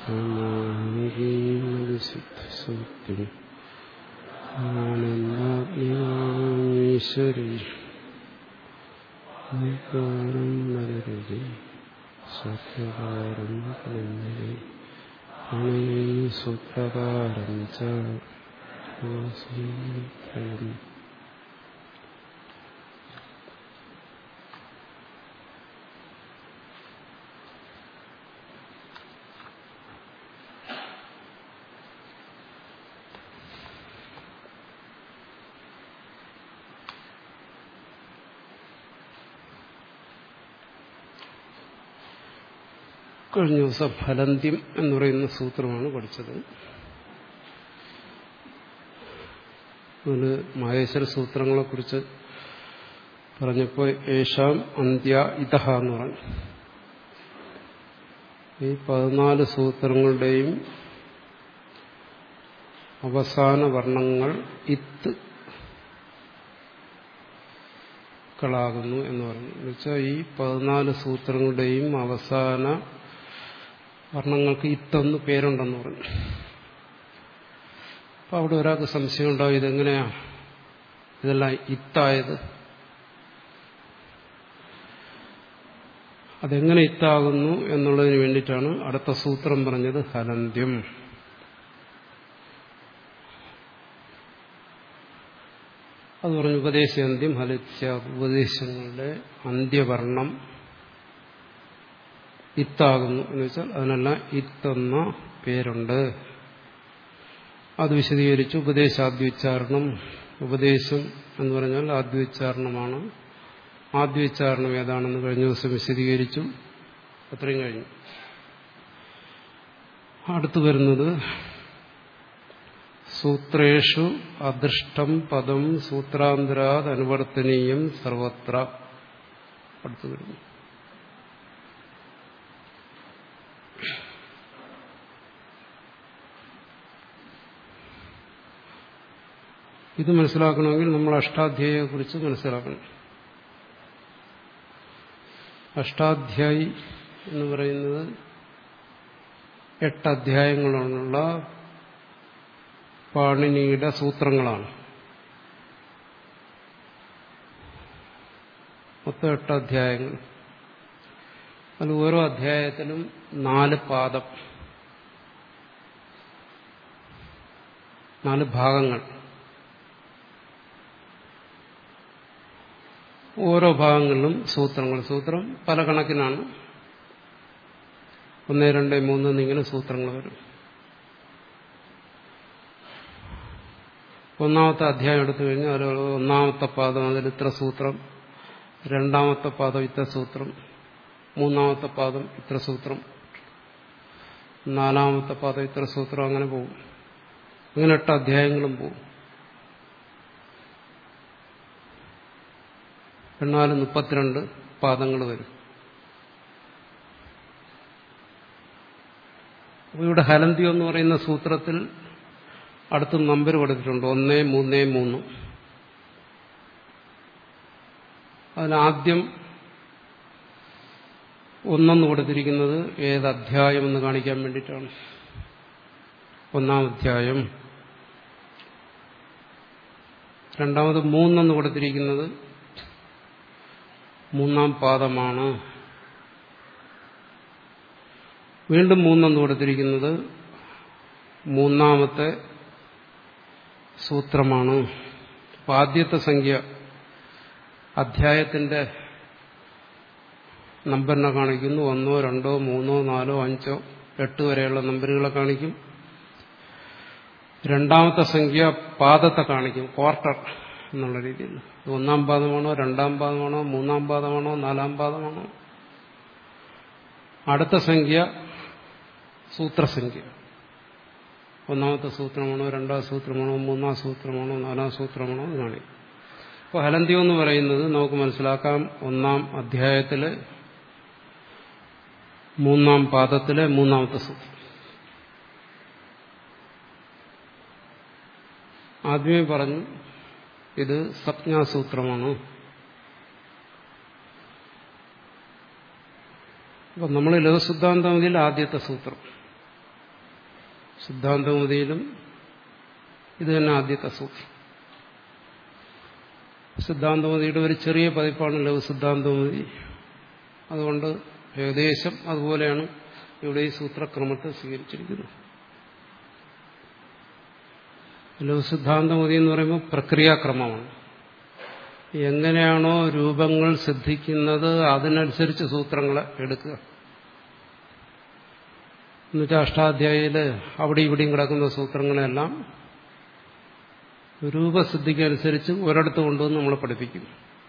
സമാനീശുദ്ധസത്യം ആനന്ദാത്മീശ്വരി നികാരം നരരതി സത്യകാരം കലന്തരി സൂത്രകാരം ച കഴിഞ്ഞ ദിവസം ഫലന്ത്യം എന്ന് പറയുന്ന സൂത്രമാണ് പഠിച്ചത് അതിൽ മഹേശ്വര സൂത്രങ്ങളെ കുറിച്ച് പറഞ്ഞപ്പോൾ ഏഷാം അന്ത്യ ഇതഹ എന്ന് പറഞ്ഞു ഈ പതിനാല് സൂത്രങ്ങളുടെയും അവസാന വർണ്ണങ്ങൾ ഇത്ത് കളാകുന്നു എന്ന് പറഞ്ഞു എന്നുവെച്ചാൽ ഈ പതിനാല് സൂത്രങ്ങളുടെയും അവസാന വർണ്ണങ്ങൾക്ക് ഇത്തെന്ന് പേരുണ്ടെന്ന് പറഞ്ഞു അപ്പൊ അവിടെ ഒരാൾക്ക് സംശയം ഉണ്ടാവും ഇതെങ്ങനെയാ ഇതെല്ലാം ഇത്തായത് അതെങ്ങനെ ഇത്താകുന്നു എന്നുള്ളതിന് വേണ്ടിയിട്ടാണ് അടുത്ത സൂത്രം പറഞ്ഞത് ഹലന്ത്യം അത് പറഞ്ഞു ഉപദേശാന്ത്യം ഹലിത്യ ഉപദേശങ്ങളുടെ അന്ത്യവർണം ഇത്താകുന്നു എന്ന് വെച്ചാൽ അതിനെല്ലാം ഇത്തെന്ന പേരുണ്ട് അത് വിശദീകരിച്ചു ഉപദേശാദ്യോച്ചാരണം ഉപദേശം എന്ന് പറഞ്ഞാൽ ആദ്യോച്ചാരണമാണ് ആദ്യോച്ചാരണം ഏതാണെന്ന് കഴിഞ്ഞ ദിവസം വിശദീകരിച്ചു അത്രയും കഴിഞ്ഞു അടുത്തു വരുന്നത് സൂത്രേഷു അദൃഷ്ടം പദം സൂത്രാന്തരാത് അനുവർത്തനീയം സർവത്ര അടുത്തു വരുന്നു ഇത് മനസ്സിലാക്കണമെങ്കിൽ നമ്മൾ അഷ്ടാധ്യായിയെക്കുറിച്ച് മനസ്സിലാക്കണം അഷ്ടാധ്യായി എന്ന് പറയുന്നത് എട്ട് അധ്യായങ്ങളുള്ള പാണിനിയുടെ സൂത്രങ്ങളാണ് മൊത്തം എട്ട് അധ്യായങ്ങൾ അതിൽ ഓരോ അധ്യായത്തിലും നാല് പാദം നാല് ഭാഗങ്ങൾ ഓരോ ഭാഗങ്ങളിലും സൂത്രങ്ങൾ സൂത്രം പല കണക്കിനാണ് ഒന്ന് രണ്ട് മൂന്ന് എന്നിങ്ങനെ സൂത്രങ്ങൾ വരും ഒന്നാമത്തെ അധ്യായം എടുത്തു കഴിഞ്ഞാൽ അതിൽ ഒന്നാമത്തെ പാദം അതിൽ ഇത്ര സൂത്രം രണ്ടാമത്തെ പാദം ഇത്ര സൂത്രം മൂന്നാമത്തെ പാദം ഇത്ര സൂത്രം നാലാമത്തെ പാദം ഇത്ര സൂത്രം അങ്ങനെ പോകും അങ്ങനെ എട്ട് അധ്യായങ്ങളും പോകും എന്നാലും മുപ്പത്തിരണ്ട് പാദങ്ങൾ വരും അപ്പോൾ ഇവിടെ ഹലന്തി എന്ന് പറയുന്ന സൂത്രത്തിൽ അടുത്ത് നമ്പർ കൊടുത്തിട്ടുണ്ട് ഒന്ന് മൂന്ന് മൂന്ന് അതിനാദ്യം ഒന്നെന്ന് കൊടുത്തിരിക്കുന്നത് ഏത് അധ്യായം എന്ന് കാണിക്കാൻ വേണ്ടിയിട്ടാണ് ഒന്നാം അധ്യായം രണ്ടാമത് മൂന്നെന്ന് കൊടുത്തിരിക്കുന്നത് മൂന്നാം പാദമാണ് വീണ്ടും മൂന്നെന്ന് കൊടുത്തിരിക്കുന്നത് മൂന്നാമത്തെ സൂത്രമാണ് അപ്പം ആദ്യത്തെ സംഖ്യ അധ്യായത്തിന്റെ നമ്പറിനെ കാണിക്കുന്നു ഒന്നോ രണ്ടോ മൂന്നോ നാലോ അഞ്ചോ എട്ട് വരെയുള്ള നമ്പറുകളെ കാണിക്കും രണ്ടാമത്തെ സംഖ്യ പാദത്തെ കാണിക്കും ക്വാർട്ടർ എന്നുള്ള രീതിയിൽ ഒന്നാം പാദമാണോ രണ്ടാം പാദമാണോ മൂന്നാം പാദമാണോ നാലാം പാദമാണോ അടുത്ത സംഖ്യ സൂത്രസംഖ്യ ഒന്നാമത്തെ സൂത്രമാണോ രണ്ടാം സൂത്രമാണോ മൂന്നാം സൂത്രമാണോ നാലാം സൂത്രമാണോ അത് കാണിക്കും അപ്പോൾ ഹലന്ത്യം എന്ന് പറയുന്നത് നമുക്ക് മനസ്സിലാക്കാം ഒന്നാം അധ്യായത്തിലെ മൂന്നാം പാദത്തിലെ മൂന്നാമത്തെ സൂത്രം ആദ്യമേ പറഞ്ഞു ഇത് സപ്ഞാസൂത്രമാണ് അപ്പം നമ്മൾ ലഘുസിദ്ധാന്തമതിയിൽ ആദ്യത്തെ സൂത്രം സിദ്ധാന്തമതിയിലും ഇത് തന്നെ ആദ്യത്തെ സൂത്രം സിദ്ധാന്തമതിയുടെ ഒരു ചെറിയ പതിപ്പാണ് ലഘു സിദ്ധാന്തമതി അതുകൊണ്ട് ഏകദേശം അതുപോലെയാണ് ഇവിടെ ഈ സൂത്രക്രമത്തെ സ്വീകരിച്ചിരിക്കുന്നത് ലഘു സിദ്ധാന്തമതി എന്ന് പറയുമ്പോൾ പ്രക്രിയാക്രമമാണ് എങ്ങനെയാണോ രൂപങ്ങൾ സിദ്ധിക്കുന്നത് അതിനനുസരിച്ച് സൂത്രങ്ങളെ എടുക്കുക എന്നുവെച്ചാൽ അഷ്ടാധ്യായില് അവിടെ ഇവിടെയും കിടക്കുന്ന സൂത്രങ്ങളെല്ലാം രൂപസിദ്ധിക്കനുസരിച്ച് ഒരിടത്ത് കൊണ്ടുവന്ന് നമ്മളെ പഠിപ്പിക്കും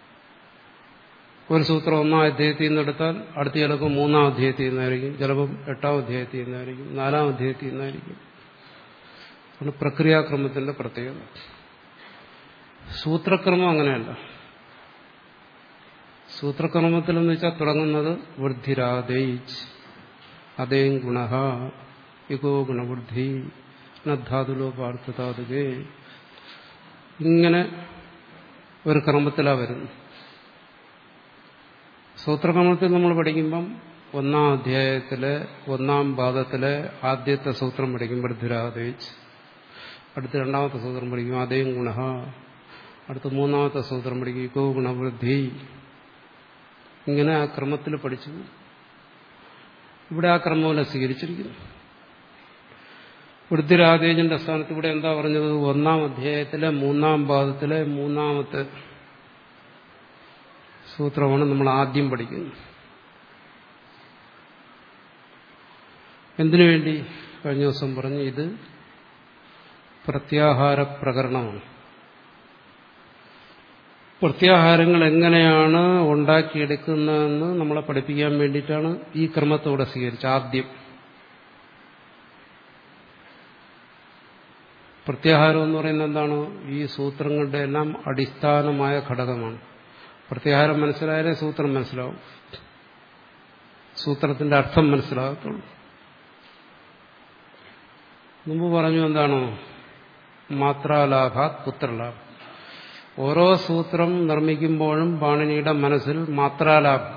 ഒരു സൂത്രം ഒന്നാം അധ്യായത്തിൽ നിന്ന് എടുത്താൽ അടുത്ത ചിലപ്പോൾ മൂന്നാം അധ്യായത്തിൽ നിന്നായിരിക്കും ചിലപ്പം എട്ടാം അധ്യായത്തിൽ നിന്നായിരിക്കും നാലാം അധ്യായത്തിൽ നിന്നായിരിക്കും ആണ് പ്രക്രിയാക്രമത്തിന്റെ പ്രത്യേകത സൂത്രക്രമം അങ്ങനെയല്ല സൂത്രക്രമത്തിൽ എന്ന് വെച്ചാൽ തുടങ്ങുന്നത് വൃദ്ധിരാതേജ് അതേ ഗുണ യുഗോ ഗുണവൃദ്ധി നദ്ധാതുലോ പാർത്ഥതാതുകേ ഇങ്ങനെ ഒരു ക്രമത്തിലാണ് വരുന്നത് സൂത്രക്രമത്തിൽ നമ്മൾ പഠിക്കുമ്പം ഒന്നാം അധ്യായത്തിലെ ഒന്നാം പാദത്തിലെ ആദ്യത്തെ സൂത്രം പഠിക്കും വൃദ്ധിരാതേജ് അടുത്ത രണ്ടാമത്തെ സൂത്രം പഠിക്കും അതേ ഗുണ അടുത്ത മൂന്നാമത്തെ സൂത്രം പഠിക്കും യുഗോ ഗുണവൃദ്ധി ഇങ്ങനെ ആ ക്രമത്തിൽ പഠിച്ചു ഇവിടെ ആ ക്രമമല്ല സ്വീകരിച്ചിരിക്കുന്നു വൃദ്ധിരാജേജന്റെ സ്ഥാനത്ത് ഇവിടെ എന്താ പറഞ്ഞത് ഒന്നാം അധ്യായത്തിലെ മൂന്നാം പാദത്തിലെ മൂന്നാമത്തെ സൂത്രമാണ് നമ്മൾ ആദ്യം പഠിക്കുന്നത് എന്തിനു വേണ്ടി കഴിഞ്ഞ ദിവസം പറഞ്ഞു ഇത് പ്രത്യാഹാര പ്രകരണമാണ് പ്രത്യാഹാരങ്ങൾ എങ്ങനെയാണ് ഉണ്ടാക്കിയെടുക്കുന്നതെന്ന് നമ്മളെ പഠിപ്പിക്കാൻ വേണ്ടിയിട്ടാണ് ഈ ക്രമത്തോടെ സ്വീകരിച്ചത് ആദ്യം പ്രത്യാഹാരം എന്ന് പറയുന്നത് എന്താണ് ഈ സൂത്രങ്ങളുടെ എല്ലാം അടിസ്ഥാനമായ ഘടകമാണ് പ്രത്യാഹാരം മനസ്സിലായാലേ സൂത്രം മനസ്സിലാവും സൂത്രത്തിന്റെ അർത്ഥം മനസ്സിലാകത്തുള്ളൂ മുമ്പ് പറഞ്ഞു എന്താണോ മാത്രാലാഭാത് പുത്രലാഭം ഓരോ സൂത്രം നിർമ്മിക്കുമ്പോഴും പാണിനിയുടെ മനസ്സിൽ മാത്രാലാഭം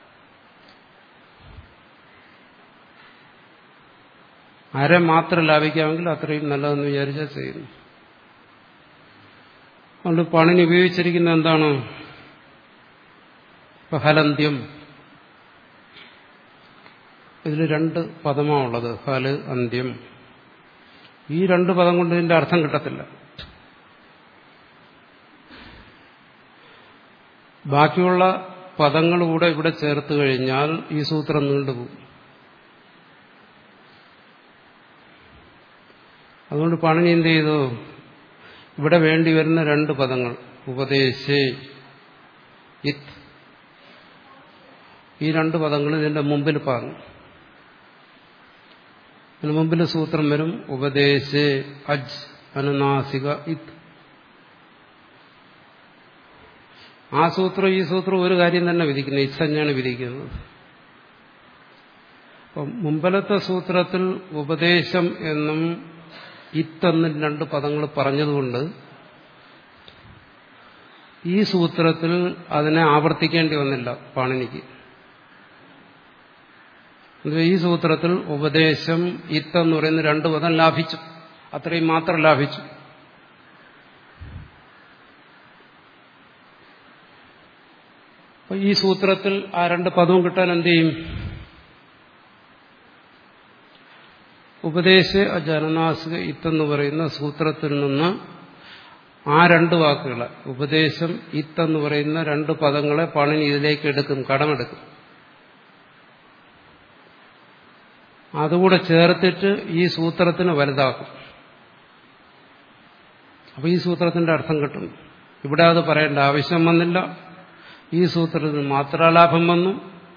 അര മാത്രം ലാഭിക്കാമെങ്കിൽ അത്രയും നല്ലതെന്ന് വിചാരിച്ചാൽ ചെയ്യുന്നു അതുകൊണ്ട് പണിന് ഉപയോഗിച്ചിരിക്കുന്ന എന്താണ് ഇപ്പൊ ഹലന്ത്യം ഇതിൽ രണ്ട് പദമാണുള്ളത് ഹല് അന്ത്യം ഈ രണ്ട് പദം കൊണ്ട് ഇതിന്റെ അർത്ഥം കിട്ടത്തില്ല ബാക്കിയുള്ള പദങ്ങൾ കൂടെ ഇവിടെ ചേർത്ത് കഴിഞ്ഞാൽ ഈ സൂത്രം നീണ്ടുപോകും അതുകൊണ്ട് പണിനി എന്ത് ചെയ്തു ഇവിടെ വേണ്ടി വരുന്ന രണ്ട് പദങ്ങൾ ഉപദേശേ ഇത് ഈ രണ്ട് പദങ്ങൾ ഇതിന്റെ മുമ്പിൽ പറഞ്ഞു ഇതിന് മുമ്പിൽ സൂത്രം വരും ഉപദേശേ അജ് അനുനാസിക ഇത് ആ സൂത്രം ഈ സൂത്രം ഒരു കാര്യം തന്നെ വിധിക്കുന്നത് ഇച്ഛഞ്ഞാണ് വിധിക്കുന്നത് അപ്പം മുമ്പലത്തെ സൂത്രത്തിൽ ഉപദേശം എന്നും ഇത്തെന്നും രണ്ട് പദങ്ങൾ പറഞ്ഞതുകൊണ്ട് ഈ സൂത്രത്തിൽ അതിനെ ആവർത്തിക്കേണ്ടി വന്നില്ല പാണിനിക്ക് ഈ സൂത്രത്തിൽ ഉപദേശം ഇത്തെന്ന് പറയുന്ന രണ്ട് പദം ലാഭിച്ചു അത്രയും മാത്രം ലാഭിച്ചു ഈ സൂത്രത്തിൽ ആ രണ്ട് പദവും കിട്ടാൻ എന്ത് ചെയ്യും ഉപദേശ ജനനാസിക ഇത്തെന്ന് പറയുന്ന സൂത്രത്തിൽ നിന്ന് ആ രണ്ട് വാക്കുകളെ ഉപദേശം ഇത്തെന്ന് പറയുന്ന രണ്ട് പദങ്ങളെ പണിനി ഇതിലേക്ക് എടുക്കും കടമെടുക്കും അതുകൂടെ ചേർത്തിട്ട് ഈ സൂത്രത്തിന് വലുതാക്കും അപ്പൊ ഈ സൂത്രത്തിന്റെ അർത്ഥം കിട്ടും ഇവിടെ അത് പറയേണ്ട ആവശ്യം വന്നില്ല ഈ സൂത്രത്തിന് മാത്രാലാഭം വന്നു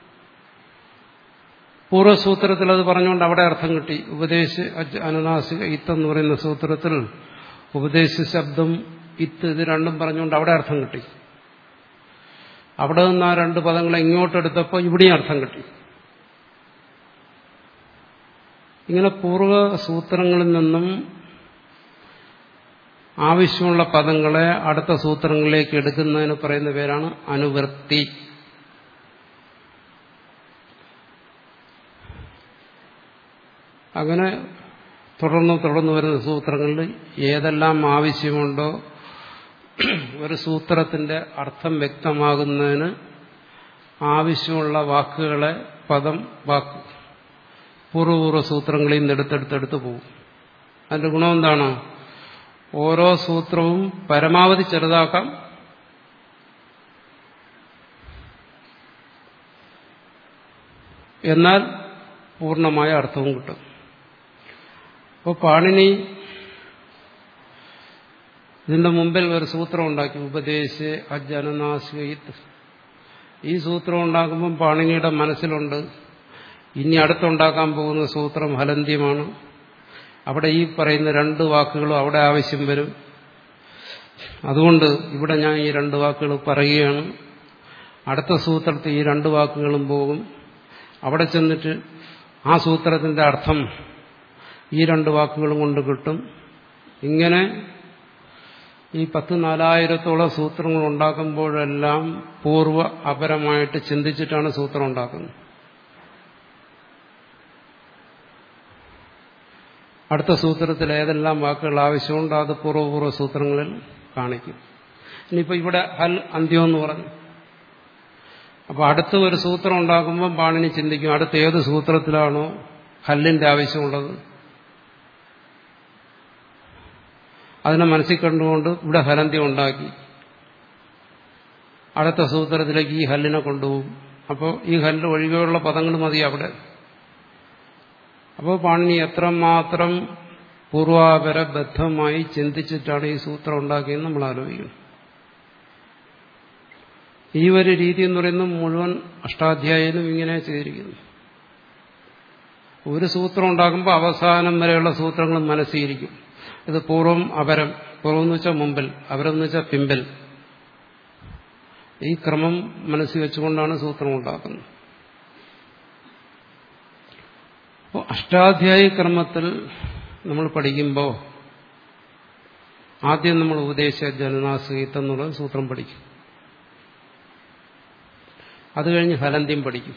പൂർവ്വസൂത്രത്തിൽ അത് പറഞ്ഞുകൊണ്ട് അവിടെ അർത്ഥം കിട്ടി ഉപദേശ അനുനാസിക ഇത്തെന്ന് പറയുന്ന സൂത്രത്തിൽ ഉപദേശ ശബ്ദം ഇത്ത് ഇത് രണ്ടും പറഞ്ഞുകൊണ്ട് അവിടെ അർത്ഥം കിട്ടി അവിടെ നിന്ന് ആ രണ്ട് പദങ്ങളെ ഇങ്ങോട്ടെടുത്തപ്പോൾ ഇവിടെയും അർത്ഥം കിട്ടി ഇങ്ങനെ പൂർവ്വ സൂത്രങ്ങളിൽ നിന്നും ആവശ്യമുള്ള പദങ്ങളെ അടുത്ത സൂത്രങ്ങളിലേക്ക് എടുക്കുന്നതിന് പറയുന്ന പേരാണ് അനുവൃത്തി അങ്ങനെ തുടർന്ന് തുടർന്ന് വരുന്ന സൂത്രങ്ങളിൽ ഏതെല്ലാം ആവശ്യമുണ്ടോ ഒരു സൂത്രത്തിന്റെ അർത്ഥം വ്യക്തമാകുന്നതിന് ആവശ്യമുള്ള വാക്കുകളെ പദം വാക്ക് പൂർവ്വപൂർവ്വ സൂത്രങ്ങളിൽ നിന്ന് എടുത്തെടുത്തെടുത്ത് പോകും അതിന്റെ ഗുണം എന്താണ് ഓരോ സൂത്രവും പരമാവധി ചെറുതാക്കാം എന്നാൽ പൂർണ്ണമായ അർത്ഥവും കിട്ടും അപ്പോൾ പാണിനി ഇതിന്റെ മുമ്പിൽ ഒരു സൂത്രം ഉണ്ടാക്കി ഉപദേശ അജനനാശ്വയിത്ത് ഈ സൂത്രം ഉണ്ടാക്കുമ്പം പാണിനിയുടെ മനസ്സിലുണ്ട് ഇനി അടുത്തുണ്ടാക്കാൻ പോകുന്ന സൂത്രം ഹലന്ത്യമാണ് അവിടെ ഈ പറയുന്ന രണ്ട് വാക്കുകളും അവിടെ ആവശ്യം വരും അതുകൊണ്ട് ഇവിടെ ഞാൻ ഈ രണ്ട് വാക്കുകൾ പറയുകയാണ് അടുത്ത സൂത്രത്തിൽ ഈ രണ്ട് വാക്കുകളും പോകും അവിടെ ചെന്നിട്ട് ആ സൂത്രത്തിന്റെ അർത്ഥം ഈ രണ്ട് വാക്കുകളും കൊണ്ട് കിട്ടും ഇങ്ങനെ ഈ പത്ത് നാലായിരത്തോളം സൂത്രങ്ങൾ ഉണ്ടാക്കുമ്പോഴെല്ലാം പൂർവ്വ അപരമായിട്ട് ചിന്തിച്ചിട്ടാണ് സൂത്രം ഉണ്ടാക്കുന്നത് അടുത്ത സൂത്രത്തിൽ ഏതെല്ലാം വാക്കുകൾ ആവശ്യമുണ്ട് അത് പൂർവ്വപൂർവ്വ സൂത്രങ്ങളിൽ കാണിക്കും ഇനിയിപ്പോൾ ഇവിടെ ഹൽ അന്ത്യം എന്ന് പറഞ്ഞു അപ്പോൾ അടുത്ത ഒരു സൂത്രം ഉണ്ടാക്കുമ്പോൾ പാണിനി ചിന്തിക്കും അടുത്ത ഏത് സൂത്രത്തിലാണോ ഹല്ലിന്റെ ആവശ്യമുള്ളത് അതിനെ മനസ്സിൽ കണ്ടുകൊണ്ട് ഇവിടെ ഹലന്ത്യം ഉണ്ടാക്കി അടുത്ത സൂത്രത്തിലേക്ക് ഈ ഹല്ലിനെ കൊണ്ടുപോകും അപ്പോൾ ഈ ഹല്ല് ഒഴികെയുള്ള പദങ്ങൾ മതി അവിടെ അപ്പോൾ പാണിനി എത്രമാത്രം പൂർവാപരബദ്ധമായി ചിന്തിച്ചിട്ടാണ് ഈ സൂത്രം ഉണ്ടാക്കിയെന്ന് നമ്മൾ ആലോചിക്കണം ഈ ഒരു രീതി എന്ന് പറയുന്നത് മുഴുവൻ അഷ്ടാധ്യായനും ഇങ്ങനെ ചെയ്തിരിക്കുന്നു ഒരു സൂത്രം ഉണ്ടാക്കുമ്പോൾ അവസാനം വരെയുള്ള സൂത്രങ്ങൾ മനസ്സിരിക്കും ഇത് പൂർവം അപരം പൂർവം എന്ന് വെച്ചാൽ മുമ്പിൽ അപരം എന്ന് വെച്ചാൽ പിമ്പിൽ ഈ ക്രമം മനസ്സിൽ വെച്ചുകൊണ്ടാണ് സൂത്രം ഉണ്ടാക്കുന്നത് അപ്പോൾ അഷ്ടാധ്യായി ക്രമത്തിൽ നമ്മൾ പഠിക്കുമ്പോൾ ആദ്യം നമ്മൾ ഉപദേശ ജനനാസഹിതം എന്നുള്ള സൂത്രം പഠിക്കും അത് കഴിഞ്ഞ് ഹലന്ത്യം പഠിക്കും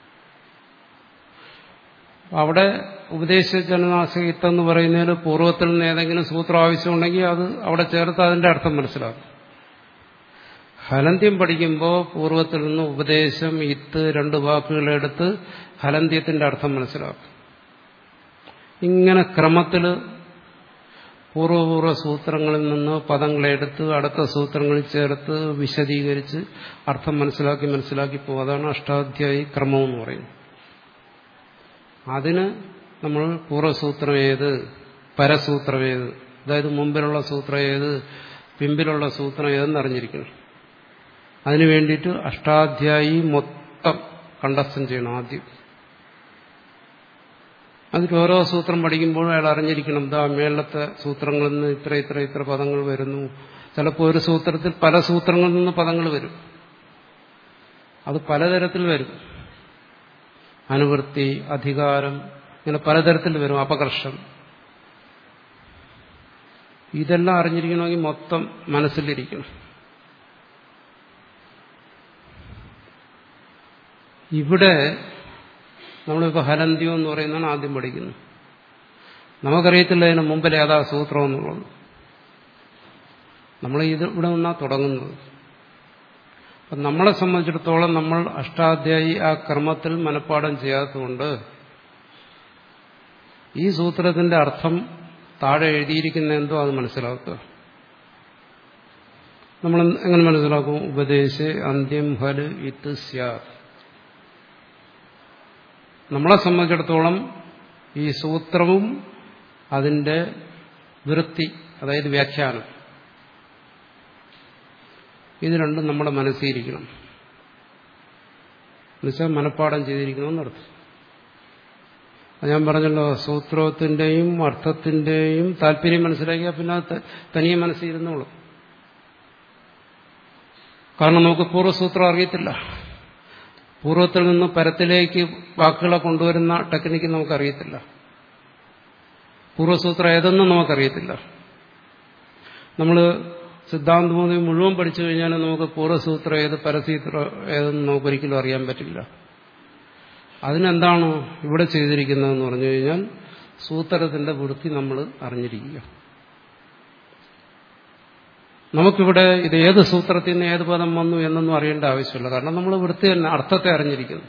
അവിടെ ഉപദേശ ജനനാസഹിതം എന്ന് പറയുന്നതിന് പൂർവ്വത്തിൽ നിന്ന് ഏതെങ്കിലും സൂത്രം ആവശ്യമുണ്ടെങ്കിൽ അത് അവിടെ ചേർത്ത് അതിന്റെ അർത്ഥം മനസ്സിലാക്കും ഹലന്ത്യം പഠിക്കുമ്പോൾ പൂർവ്വത്തിൽ നിന്ന് ഉപദേശം ഇത്ത് രണ്ട് വാക്കുകളെടുത്ത് ഹലന്ത്യത്തിന്റെ അർത്ഥം മനസ്സിലാക്കും ഇങ്ങനെ ക്രമത്തിൽ പൂർവപൂർവ സൂത്രങ്ങളിൽ നിന്ന് പദങ്ങളെടുത്ത് അടുത്ത സൂത്രങ്ങളിൽ ചേർത്ത് വിശദീകരിച്ച് അർത്ഥം മനസ്സിലാക്കി മനസ്സിലാക്കി പോകും അതാണ് അഷ്ടാധ്യായി ക്രമം എന്ന് പറയുന്നത് അതിന് നമ്മൾ പൂർവ്വസൂത്രം ഏത് പരസൂത്രം ഏത് അതായത് മുമ്പിലുള്ള സൂത്രം ഏത് പിമ്പിലുള്ള സൂത്രം ഏതെന്ന് അറിഞ്ഞിരിക്കണം അതിനു വേണ്ടിയിട്ട് അഷ്ടാധ്യായി മൊത്തം കണ്ടസ്റ്റം ചെയ്യണം ആദ്യം അതിൽ ഓരോ സൂത്രം പഠിക്കുമ്പോഴും അയാൾ അറിഞ്ഞിരിക്കണം ഇതാ മേളത്തെ സൂത്രങ്ങളിൽ നിന്ന് ഇത്ര ഇത്ര ഇത്ര പദങ്ങൾ വരുന്നു ചിലപ്പോൾ ഒരു സൂത്രത്തിൽ പല സൂത്രങ്ങളിൽ നിന്ന് പദങ്ങൾ വരും അത് പലതരത്തിൽ വരും അനുവൃത്തി അധികാരം ഇങ്ങനെ പലതരത്തിൽ വരും അപകർഷം ഇതെല്ലാം അറിഞ്ഞിരിക്കണമെങ്കിൽ മൊത്തം മനസ്സിലിരിക്കണം ഇവിടെ നമ്മളിപ്പോൾ ഹലന്ത്യം എന്ന് പറയുന്നതാണ് ആദ്യം പഠിക്കുന്നത് നമുക്കറിയത്തില്ല അതിന് മുമ്പിൽ ഏതാ സൂത്രം എന്നുള്ളത് നമ്മൾ ഇത് ഇവിടെ നിന്നാണ് തുടങ്ങുന്നത് അപ്പം നമ്മളെ സംബന്ധിച്ചിടത്തോളം നമ്മൾ അഷ്ടാധ്യായി ആ ക്രമത്തിൽ മനഃപ്പാടം ചെയ്യാത്തതുകൊണ്ട് ഈ സൂത്രത്തിന്റെ അർത്ഥം താഴെ എഴുതിയിരിക്കുന്ന എന്തോ അത് മനസ്സിലാക്കുക നമ്മൾ എങ്ങനെ മനസ്സിലാക്കും ഉപദേശ അന്ത്യം ഹല് ഇത്ത് സ്യാത് നമ്മളെ സംബന്ധിച്ചിടത്തോളം ഈ സൂത്രവും അതിന്റെ വൃത്തി അതായത് വ്യാഖ്യാനം ഇത് രണ്ടും നമ്മുടെ മനസ്സിരിക്കണം എന്നുവെച്ചാൽ മനഃപ്പാടം ചെയ്തിരിക്കണമെന്നർത്ഥം ഞാൻ പറഞ്ഞല്ലോ സൂത്രത്തിന്റെയും അർത്ഥത്തിന്റെയും താല്പര്യം മനസ്സിലാക്കിയാൽ പിന്നെ അത് തനിയെ മനസ്സിരുന്നോളും കാരണം നമുക്ക് പൂർവ്വസൂത്രം അറിയത്തില്ല പൂർവ്വത്തിൽ നിന്ന് പരത്തിലേക്ക് വാക്കുകളെ കൊണ്ടുവരുന്ന ടെക്നിക്ക് നമുക്കറിയത്തില്ല പൂർവ്വസൂത്രം ഏതെന്നും നമുക്കറിയത്തില്ല നമ്മൾ സിദ്ധാന്തമോദി മുഴുവൻ പഠിച്ചു കഴിഞ്ഞാൽ നമുക്ക് പൂർവ്വസൂത്രം ഏത് പരസൂത്രം ഏതെന്ന് നമുക്ക് ഒരിക്കലും അറിയാൻ പറ്റില്ല അതിനെന്താണ് ഇവിടെ ചെയ്തിരിക്കുന്നതെന്ന് പറഞ്ഞു കഴിഞ്ഞാൽ സൂത്രത്തിന്റെ വൃത്തി നമ്മൾ അറിഞ്ഞിരിക്കുക നമുക്കിവിടെ ഇത് ഏത് സൂത്രത്തിൽ നിന്ന് ഏത് പദം വന്നു എന്നൊന്നും അറിയേണ്ട ആവശ്യമില്ല കാരണം നമ്മൾ വൃത്തി തന്നെ അർത്ഥത്തെ അറിഞ്ഞിരിക്കുന്നു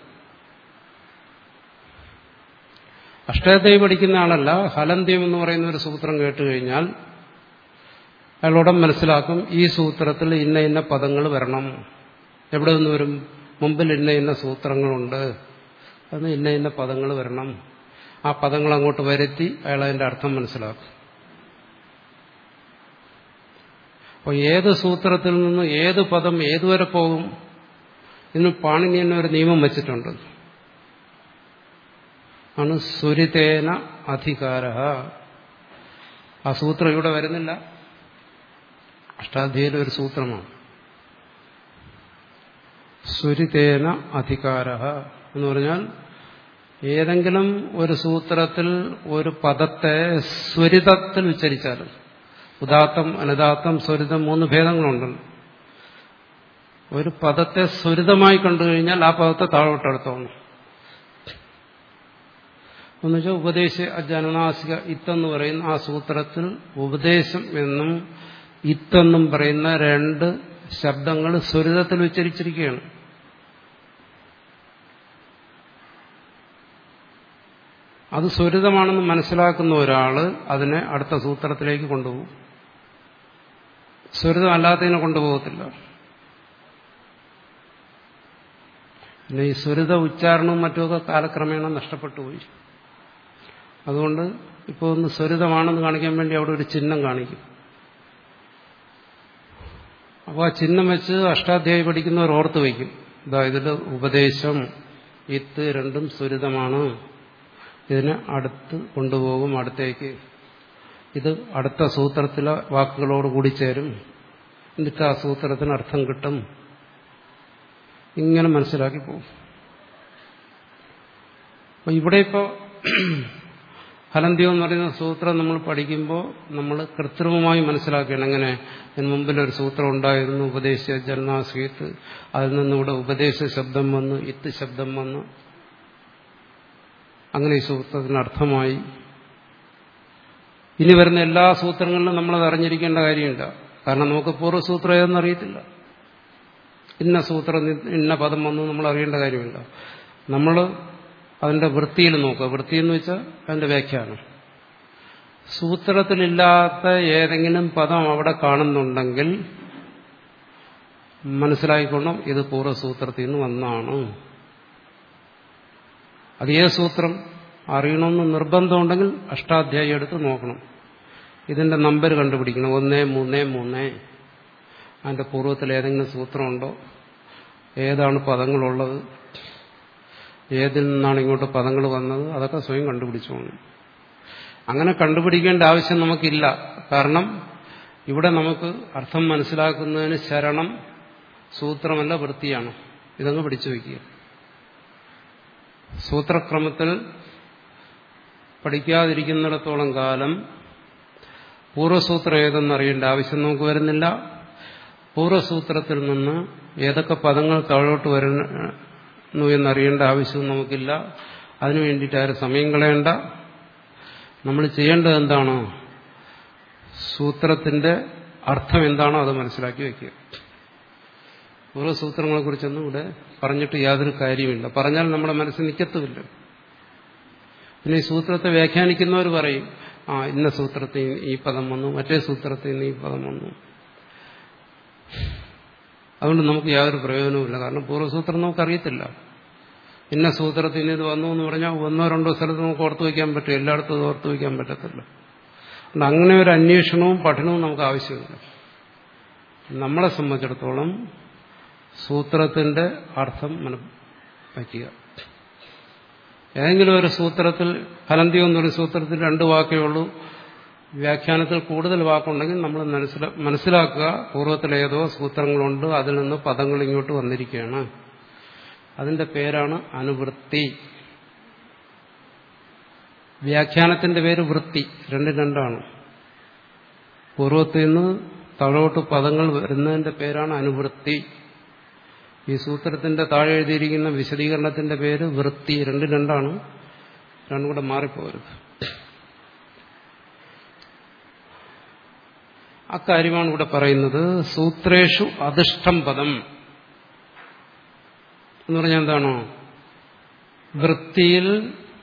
അഷ്ടാധ്യായി പഠിക്കുന്ന ആളല്ല ഹലന്ത്യം എന്ന് പറയുന്ന ഒരു സൂത്രം കേട്ട് കഴിഞ്ഞാൽ അയാളോടം മനസ്സിലാക്കും ഈ സൂത്രത്തിൽ ഇന്ന ഇന്ന പദങ്ങൾ വരണം എവിടെ നിന്ന് വരും മുമ്പിൽ ഇന്ന ഇന്ന സൂത്രങ്ങളുണ്ട് അതിന് ഇന്ന ഇന്ന പദങ്ങൾ വരണം ആ പദങ്ങൾ അങ്ങോട്ട് വരുത്തി അയാൾ അതിന്റെ അർത്ഥം മനസ്സിലാക്കും അപ്പോൾ ഏത് സൂത്രത്തിൽ നിന്ന് ഏത് പദം ഏതുവരെ പോകും ഇതിന് പാണിനി തന്നെ ഒരു നിയമം വെച്ചിട്ടുണ്ട് ആണ് സുരിതേന അധികാര ആ സൂത്രം ഇവിടെ വരുന്നില്ല അഷ്ടാധ്യായിലെ ഒരു സൂത്രമാണ് സുരിതേന അധികാര എന്ന് പറഞ്ഞാൽ ഏതെങ്കിലും ഒരു സൂത്രത്തിൽ ഒരു പദത്തെ സ്വരിതത്തിൽ ഉച്ചരിച്ചാൽ ഉദാത്തം അനുദാത്തം സ്വരിതം മൂന്ന് ഭേദങ്ങളുണ്ടല്ലോ ഒരു പദത്തെ സ്വരിതമായി കണ്ടു കഴിഞ്ഞാൽ ആ പദത്തെ താഴോട്ടെടുത്തോണം എന്നുവെച്ചാൽ ഉപദേശ ജനനാസിക ഇത്തെന്ന് പറയുന്ന ആ സൂത്രത്തിൽ ഉപദേശം എന്നും ഇത്തെന്നും പറയുന്ന രണ്ട് ശബ്ദങ്ങൾ സ്വരിതത്തിൽ ഉച്ചരിച്ചിരിക്കുകയാണ് അത് സ്വരിതമാണെന്ന് മനസ്സിലാക്കുന്ന ഒരാള് അതിനെ അടുത്ത സൂത്രത്തിലേക്ക് കൊണ്ടുപോകും സ്വരിതം അല്ലാത്തതിനെ കൊണ്ടുപോകത്തില്ല പിന്നെ ഈ സ്വരിത ഉച്ചാരണവും മറ്റുമൊക്കെ കാലക്രമേണ നഷ്ടപ്പെട്ടു പോയി അതുകൊണ്ട് ഇപ്പോൾ ഒന്ന് സ്വരിതമാണെന്ന് കാണിക്കാൻ വേണ്ടി അവിടെ ഒരു ചിഹ്നം കാണിക്കും അപ്പോൾ ആ ചിഹ്നം വെച്ച് അഷ്ടാധ്യായി പഠിക്കുന്നവർ ഓർത്ത് വയ്ക്കും ഇതാ ഇതിൽ ഉപദേശം ഇത്ത് രണ്ടും സ്വരിതമാണ് ഇതിനെ അടുത്ത് കൊണ്ടുപോകും അടുത്തേക്ക് ഇത് അടുത്ത സൂത്രത്തിലെ വാക്കുകളോട് കൂടി ചേരും എന്നിട്ട് ആ സൂത്രത്തിന് അർത്ഥം കിട്ടും ഇങ്ങനെ മനസ്സിലാക്കി പോകും അപ്പൊ ഇവിടെ ഇപ്പോൾ ഹലന്ത്യം എന്ന് പറയുന്ന സൂത്രം നമ്മൾ പഠിക്കുമ്പോൾ നമ്മൾ കൃത്രിമമായി മനസ്സിലാക്കുകയാണ് എങ്ങനെ ഇതിന് മുമ്പിൽ ഒരു സൂത്രം ഉണ്ടായിരുന്നു ഉപദേശ ജന്മാസീത്ത് അതിൽ നിന്നിവിടെ ഉപദേശ ശബ്ദം വന്ന് ഇത്ത് ശബ്ദം വന്ന് അങ്ങനെ ഈ സൂത്രത്തിന് അർത്ഥമായി ഇനി വരുന്ന എല്ലാ സൂത്രങ്ങളിലും നമ്മളത് അറിഞ്ഞിരിക്കേണ്ട കാര്യമില്ല കാരണം നമുക്ക് പൂർവ്വസൂത്രം ഏതെന്ന് അറിയത്തില്ല ഇന്ന സൂത്രം ഇന്ന പദം വന്നു നമ്മൾ അറിയേണ്ട കാര്യമില്ല നമ്മൾ അതിന്റെ വൃത്തിയിൽ നോക്കുക വൃത്തി എന്ന് വെച്ചാൽ അതിന്റെ വ്യാഖ്യാനം സൂത്രത്തിലില്ലാത്ത ഏതെങ്കിലും പദം അവിടെ കാണുന്നുണ്ടെങ്കിൽ മനസ്സിലായിക്കൊള്ളും ഇത് പൂർവ്വസൂത്രത്തിൽ നിന്ന് വന്നാണ് അത് ഏത് സൂത്രം അറിയണമെന്ന് നിർബന്ധമുണ്ടെങ്കിൽ അഷ്ടാധ്യായി എടുത്ത് നോക്കണം ഇതിന്റെ നമ്പർ കണ്ടുപിടിക്കണം ഒന്ന് മൂന്ന് മൂന്ന് അതിന്റെ പൂർവ്വത്തിൽ ഏതെങ്കിലും സൂത്രമുണ്ടോ ഏതാണ് പദങ്ങളുള്ളത് ഏതിൽ നിന്നാണ് ഇങ്ങോട്ട് പദങ്ങൾ വന്നത് അതൊക്കെ സ്വയം കണ്ടുപിടിച്ചോണം അങ്ങനെ കണ്ടുപിടിക്കേണ്ട ആവശ്യം നമുക്കില്ല കാരണം ഇവിടെ നമുക്ക് അർത്ഥം മനസ്സിലാക്കുന്നതിന് ശരണം സൂത്രമല്ല വൃത്തിയാണ് ഇതങ്ങ് പിടിച്ചു വയ്ക്കുക സൂത്രക്രമത്തിൽ പഠിക്കാതിരിക്കുന്നിടത്തോളം കാലം പൂർവ്വസൂത്രം ഏതെന്നറിയേണ്ട ആവശ്യം നമുക്ക് വരുന്നില്ല പൂർവ്വസൂത്രത്തിൽ നിന്ന് ഏതൊക്കെ പദങ്ങൾ താഴോട്ട് വരുന്നു എന്നറിയേണ്ട ആവശ്യവും നമുക്കില്ല അതിനു വേണ്ടിയിട്ട് ആരും സമയം കളയണ്ട നമ്മൾ ചെയ്യേണ്ടത് എന്താണോ സൂത്രത്തിന്റെ അർത്ഥം എന്താണോ അത് മനസ്സിലാക്കി വയ്ക്കുക പൂർവ്വസൂത്രങ്ങളെ കുറിച്ചൊന്നും ഇവിടെ പറഞ്ഞിട്ട് യാതൊരു കാര്യമില്ല പറഞ്ഞാൽ നമ്മുടെ മനസ്സിൽ നിൽക്കത്തുമില്ല പിന്നെ ഈ സൂത്രത്തെ വ്യാഖ്യാനിക്കുന്നവർ പറയും ആ ഇന്ന സൂത്രത്തിൽ ഈ പദം വന്നു മറ്റേ സൂത്രത്തിൽ നിന്ന് ഈ പദം വന്നു അതുകൊണ്ട് നമുക്ക് യാതൊരു പ്രയോജനവുമില്ല കാരണം പൂർവ്വസൂത്രം നമുക്കറിയത്തില്ല ഇന്ന സൂത്രത്തിൽ നിന്ന് ഇത് വന്നു എന്ന് പറഞ്ഞാൽ ഒന്നോ രണ്ടോ സ്ഥലത്ത് നമുക്ക് ഓർത്തു വയ്ക്കാൻ പറ്റും എല്ലായിടത്തും അത് ഓർത്തു വയ്ക്കാൻ പറ്റത്തില്ല അതുകൊണ്ട് അങ്ങനെ ഒരു അന്വേഷണവും പഠനവും നമുക്ക് ആവശ്യമില്ല നമ്മളെ സംബന്ധിച്ചിടത്തോളം സൂത്രത്തിന്റെ അർത്ഥം വയ്ക്കുക ഏതെങ്കിലും ഒരു സൂത്രത്തിൽ ഹലന്തിയോ എന്നൊരു സൂത്രത്തിൽ രണ്ട് വാക്കേ ഉള്ളൂ വ്യാഖ്യാനത്തിൽ കൂടുതൽ വാക്കുണ്ടെങ്കിൽ നമ്മൾ മനസ്സിലാക്കുക പൂർവ്വത്തിൽ ഏതോ സൂത്രങ്ങളുണ്ട് അതിൽ നിന്ന് പദങ്ങൾ ഇങ്ങോട്ട് വന്നിരിക്കുകയാണ് അതിന്റെ പേരാണ് അനുവൃത്തി വ്യാഖ്യാനത്തിന്റെ പേര് വൃത്തി രണ്ടും രണ്ടാണ് പൂർവ്വത്തിൽ നിന്ന് തഴോട്ട് പദങ്ങൾ വരുന്നതിന്റെ പേരാണ് അനുവൃത്തി ഈ സൂത്രത്തിന്റെ താഴെ എഴുതിയിരിക്കുന്ന വിശദീകരണത്തിന്റെ പേര് വൃത്തി രണ്ടും രണ്ടാണ് രണ്ടും കൂടെ മാറിപ്പോരുത് അക്കാര്യമാണ് ഇവിടെ പറയുന്നത് സൂത്രേഷു അധിഷ്ഠം പദം എന്ന് പറഞ്ഞാൽ എന്താണോ വൃത്തിയിൽ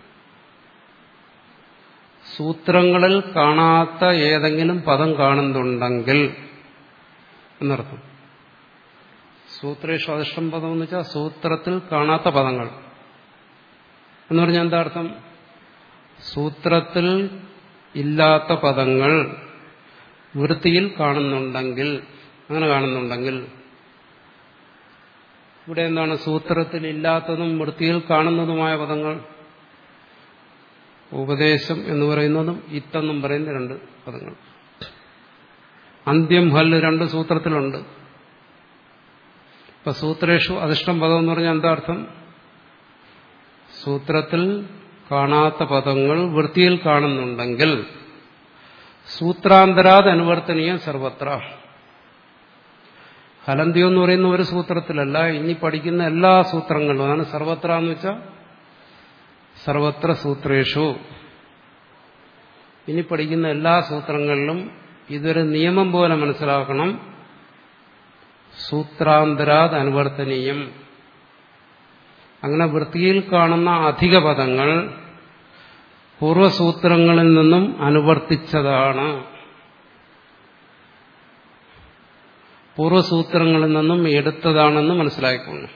സൂത്രങ്ങളിൽ കാണാത്ത ഏതെങ്കിലും പദം കാണുന്നുണ്ടെങ്കിൽ എന്നർത്ഥം സൂത്രേഷു അധിഷ്ഠം പദം എന്ന് വെച്ചാൽ സൂത്രത്തിൽ കാണാത്ത പദങ്ങൾ എന്ന് പറഞ്ഞാൽ എന്താ അർത്ഥം സൂത്രത്തിൽ ഇല്ലാത്ത പദങ്ങൾ വൃത്തിയിൽ കാണുന്നുണ്ടെങ്കിൽ അങ്ങനെ കാണുന്നുണ്ടെങ്കിൽ ഇവിടെ എന്താണ് സൂത്രത്തിൽ ഇല്ലാത്തതും വൃത്തിയിൽ കാണുന്നതുമായ പദങ്ങൾ ഉപദേശം എന്ന് പറയുന്നതും ഇത്തെന്നും പറയുന്ന രണ്ട് പദങ്ങൾ അന്ത്യം ഹല്ല് രണ്ട് സൂത്രത്തിലുണ്ട് ഇപ്പൊ സൂത്രേഷു അധിഷ്ഠം പദം എന്ന് പറഞ്ഞാൽ എന്താ അർത്ഥം സൂത്രത്തിൽ കാണാത്ത പദങ്ങൾ വൃത്തിയിൽ കാണുന്നുണ്ടെങ്കിൽ സൂത്രാന്തരാത് അനുവർത്തനീയം സർവത്ര ഹലന്തി എന്ന് പറയുന്ന ഒരു സൂത്രത്തിലല്ല ഇനി പഠിക്കുന്ന എല്ലാ സൂത്രങ്ങളിലും അതാണ് സർവത്ര എന്ന് വെച്ചാൽ സർവത്ര സൂത്രേഷു ഇനി പഠിക്കുന്ന എല്ലാ സൂത്രങ്ങളിലും ഇതൊരു നിയമം പോലെ മനസ്സിലാക്കണം സൂത്രാന്തരാത് അനുവർത്തനീയം അങ്ങനെ വൃത്തിയിൽ കാണുന്ന അധിക പദങ്ങൾ പൂർവസൂത്രങ്ങളിൽ നിന്നും അനുവർത്തിച്ചതാണ് പൂർവസൂത്രങ്ങളിൽ നിന്നും എടുത്തതാണെന്ന് മനസ്സിലായിക്കൊള്ളു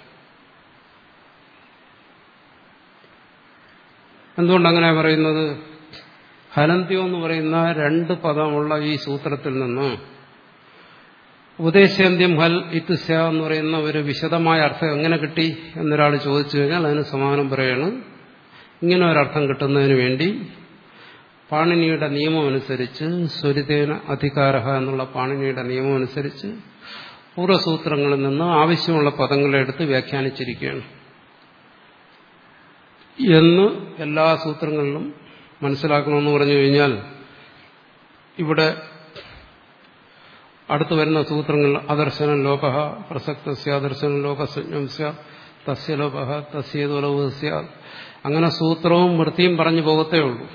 എന്തുകൊണ്ടങ്ങനെ പറയുന്നത് ഹലന്ത്യോ എന്ന് പറയുന്ന രണ്ട് പദമുള്ള ഈ സൂത്രത്തിൽ നിന്ന് ഉപദേശാന്ത്യം ഹൽ ഇത്തുസ്യ എന്ന് പറയുന്ന ഒരു വിശദമായ അർത്ഥം എങ്ങനെ കിട്ടി എന്നൊരാൾ ചോദിച്ചു കഴിഞ്ഞാൽ അതിന് സമാനം പറയാണ് ഇങ്ങനെ ഒരർത്ഥം കിട്ടുന്നതിന് വേണ്ടി പാണിനിയുടെ നിയമം അനുസരിച്ച് സ്വരിതേന അധികാര എന്നുള്ള പാണിനിയുടെ നിയമം അനുസരിച്ച് പൂർവ്വസൂത്രങ്ങളിൽ നിന്ന് ആവശ്യമുള്ള പദങ്ങളെ എടുത്ത് വ്യാഖ്യാനിച്ചിരിക്കുകയാണ് എന്ന് എല്ലാ സൂത്രങ്ങളിലും മനസ്സിലാക്കണമെന്ന് പറഞ്ഞു കഴിഞ്ഞാൽ ഇവിടെ അടുത്തു വരുന്ന സൂത്രങ്ങൾ അദർശനം ലോക പ്രസക്തസ്യ അദർശനം ലോകസഞ്ജം സ്യ തസ്യ ലോക തസ്യേതോലവ് സ്യ അങ്ങനെ സൂത്രവും വൃത്തിയും പറഞ്ഞു പോകത്തേ ഉള്ളൂ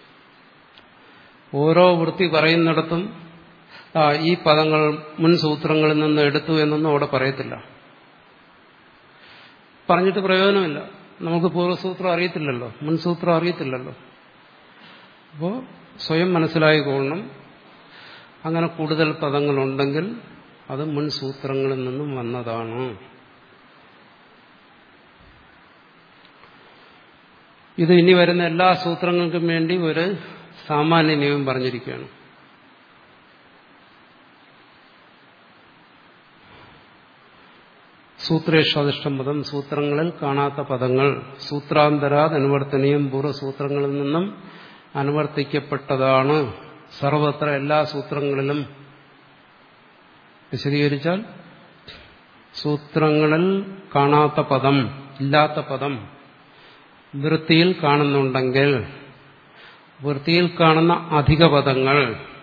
ഓരോ വൃത്തി പറയുന്നിടത്തും ആ ഈ പദങ്ങൾ മുൻ സൂത്രങ്ങളിൽ നിന്ന് എടുത്തു എന്നൊന്നും അവിടെ പറയത്തില്ല പറഞ്ഞിട്ട് പ്രയോജനമില്ല നമുക്ക് പൂർവ്വസൂത്രം അറിയത്തില്ലല്ലോ മുൻ സൂത്രം അറിയത്തില്ലല്ലോ അപ്പോൾ സ്വയം മനസ്സിലായിക്കൊള്ളണം അങ്ങനെ കൂടുതൽ പദങ്ങളുണ്ടെങ്കിൽ അത് മുൻ സൂത്രങ്ങളിൽ നിന്നും വന്നതാണ് ഇത് ഇനി വരുന്ന എല്ലാ സൂത്രങ്ങൾക്കും വേണ്ടി ഒരു സാമാന്യ നിയമം പറഞ്ഞിരിക്കുകയാണ് സൂത്രേഷാധിഷ്ഠം പദം സൂത്രങ്ങളിൽ കാണാത്ത പദങ്ങൾ സൂത്രാന്തരാത് അനുവർത്തനീയം പൂർവ്വസൂത്രങ്ങളിൽ നിന്നും അനുവർത്തിക്കപ്പെട്ടതാണ് സർവത്ര എല്ലാ സൂത്രങ്ങളിലും വിശദീകരിച്ചാൽ സൂത്രങ്ങളിൽ കാണാത്ത പദം ഇല്ലാത്ത പദം വൃത്തിയിൽ കാണുന്നുണ്ടെങ്കിൽ വൃത്തിയിൽ കാണുന്ന അധിക പദങ്ങൾ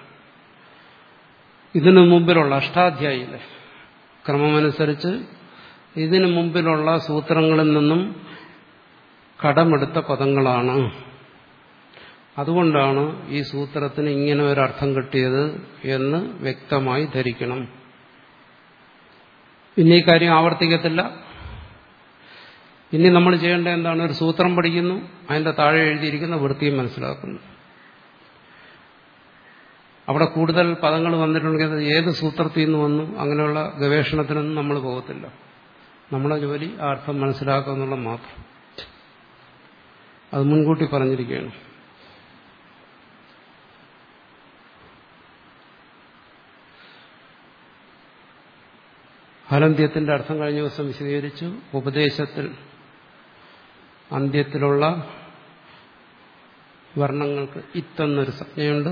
ഇതിനു മുമ്പിലുള്ള അഷ്ടാധ്യായിയിലെ ക്രമമനുസരിച്ച് ഇതിനു മുമ്പിലുള്ള സൂത്രങ്ങളിൽ നിന്നും കടമെടുത്ത പദങ്ങളാണ് അതുകൊണ്ടാണ് ഈ സൂത്രത്തിന് ഇങ്ങനെ ഒരർത്ഥം കിട്ടിയത് എന്ന് വ്യക്തമായി ധരിക്കണം ഇനി ഈ കാര്യം ആവർത്തിക്കത്തില്ല ഇനി നമ്മൾ ചെയ്യേണ്ട എന്താണ് ഒരു സൂത്രം പഠിക്കുന്നു അതിന്റെ താഴെ എഴുതിയിരിക്കുന്ന വൃത്തിയും മനസ്സിലാക്കുന്നു അവിടെ കൂടുതൽ പദങ്ങൾ വന്നിട്ടുണ്ടെങ്കിൽ അത് ഏത് സൂത്രത്തിൽ നിന്ന് വന്നു അങ്ങനെയുള്ള ഗവേഷണത്തിനൊന്നും നമ്മൾ പോകത്തില്ല നമ്മളെ ജോലി ആ അർത്ഥം മനസ്സിലാക്കുക എന്നുള്ളത് മാത്രം അത് മുൻകൂട്ടി പറഞ്ഞിരിക്കുകയാണ് ഫലന്ത്യത്തിന്റെ അർത്ഥം കഴിഞ്ഞ ദിവസം വിശദീകരിച്ചു ഉപദേശത്തിൽ അന്ത്യത്തിലുള്ള വർണ്ണങ്ങൾക്ക് ഇത്തെന്നൊരു സംജ്ഞയുണ്ട്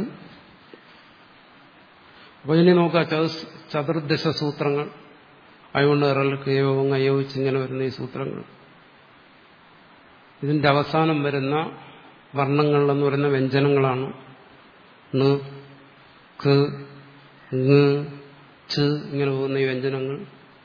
അപ്പോൾ ഇനി നോക്കാം ചതുർദശ സൂത്രങ്ങൾ അയോണ്ട് ഇറൾക്ക് യോഗം അയോവിച്ച് ഇങ്ങനെ വരുന്ന ഈ സൂത്രങ്ങൾ ഇതിന്റെ അവസാനം വരുന്ന വർണ്ണങ്ങൾ എന്ന് പറയുന്ന വ്യഞ്ജനങ്ങളാണ് ന് ക ങ് ച് ഇങ്ങനെ പോകുന്ന ഈ വ്യഞ്ജനങ്ങൾ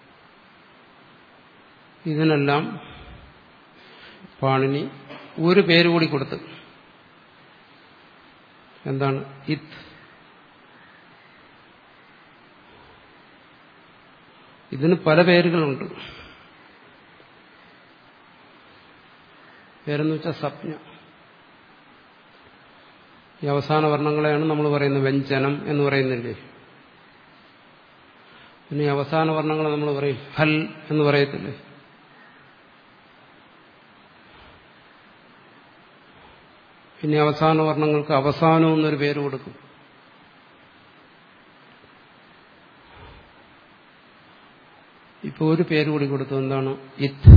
ഇതിനെല്ലാം പാണിനി ഒരു പേര് കൂടി കൊടുത്ത് എന്താണ് ഇത് ഇതിന് പല പേരുകളുണ്ട് പേരെന്ന് വെച്ചാൽ സപ്ന ഈ അവസാന വർണ്ണങ്ങളെയാണ് നമ്മൾ പറയുന്നത് വ്യഞ്ജനം എന്ന് പറയുന്നില്ലേ പിന്നെ ഈ അവസാന വർണ്ണങ്ങളെ നമ്മൾ പറയും ഹൽ എന്ന് പറയത്തില്ലേ ഇനി അവസാന വർണ്ണങ്ങൾക്ക് അവസാനം എന്നൊരു പേര് കൊടുക്കും ഇപ്പോൾ ഒരു പേര് കൂടി കൊടുത്തു എന്താണ് ഇത്ത്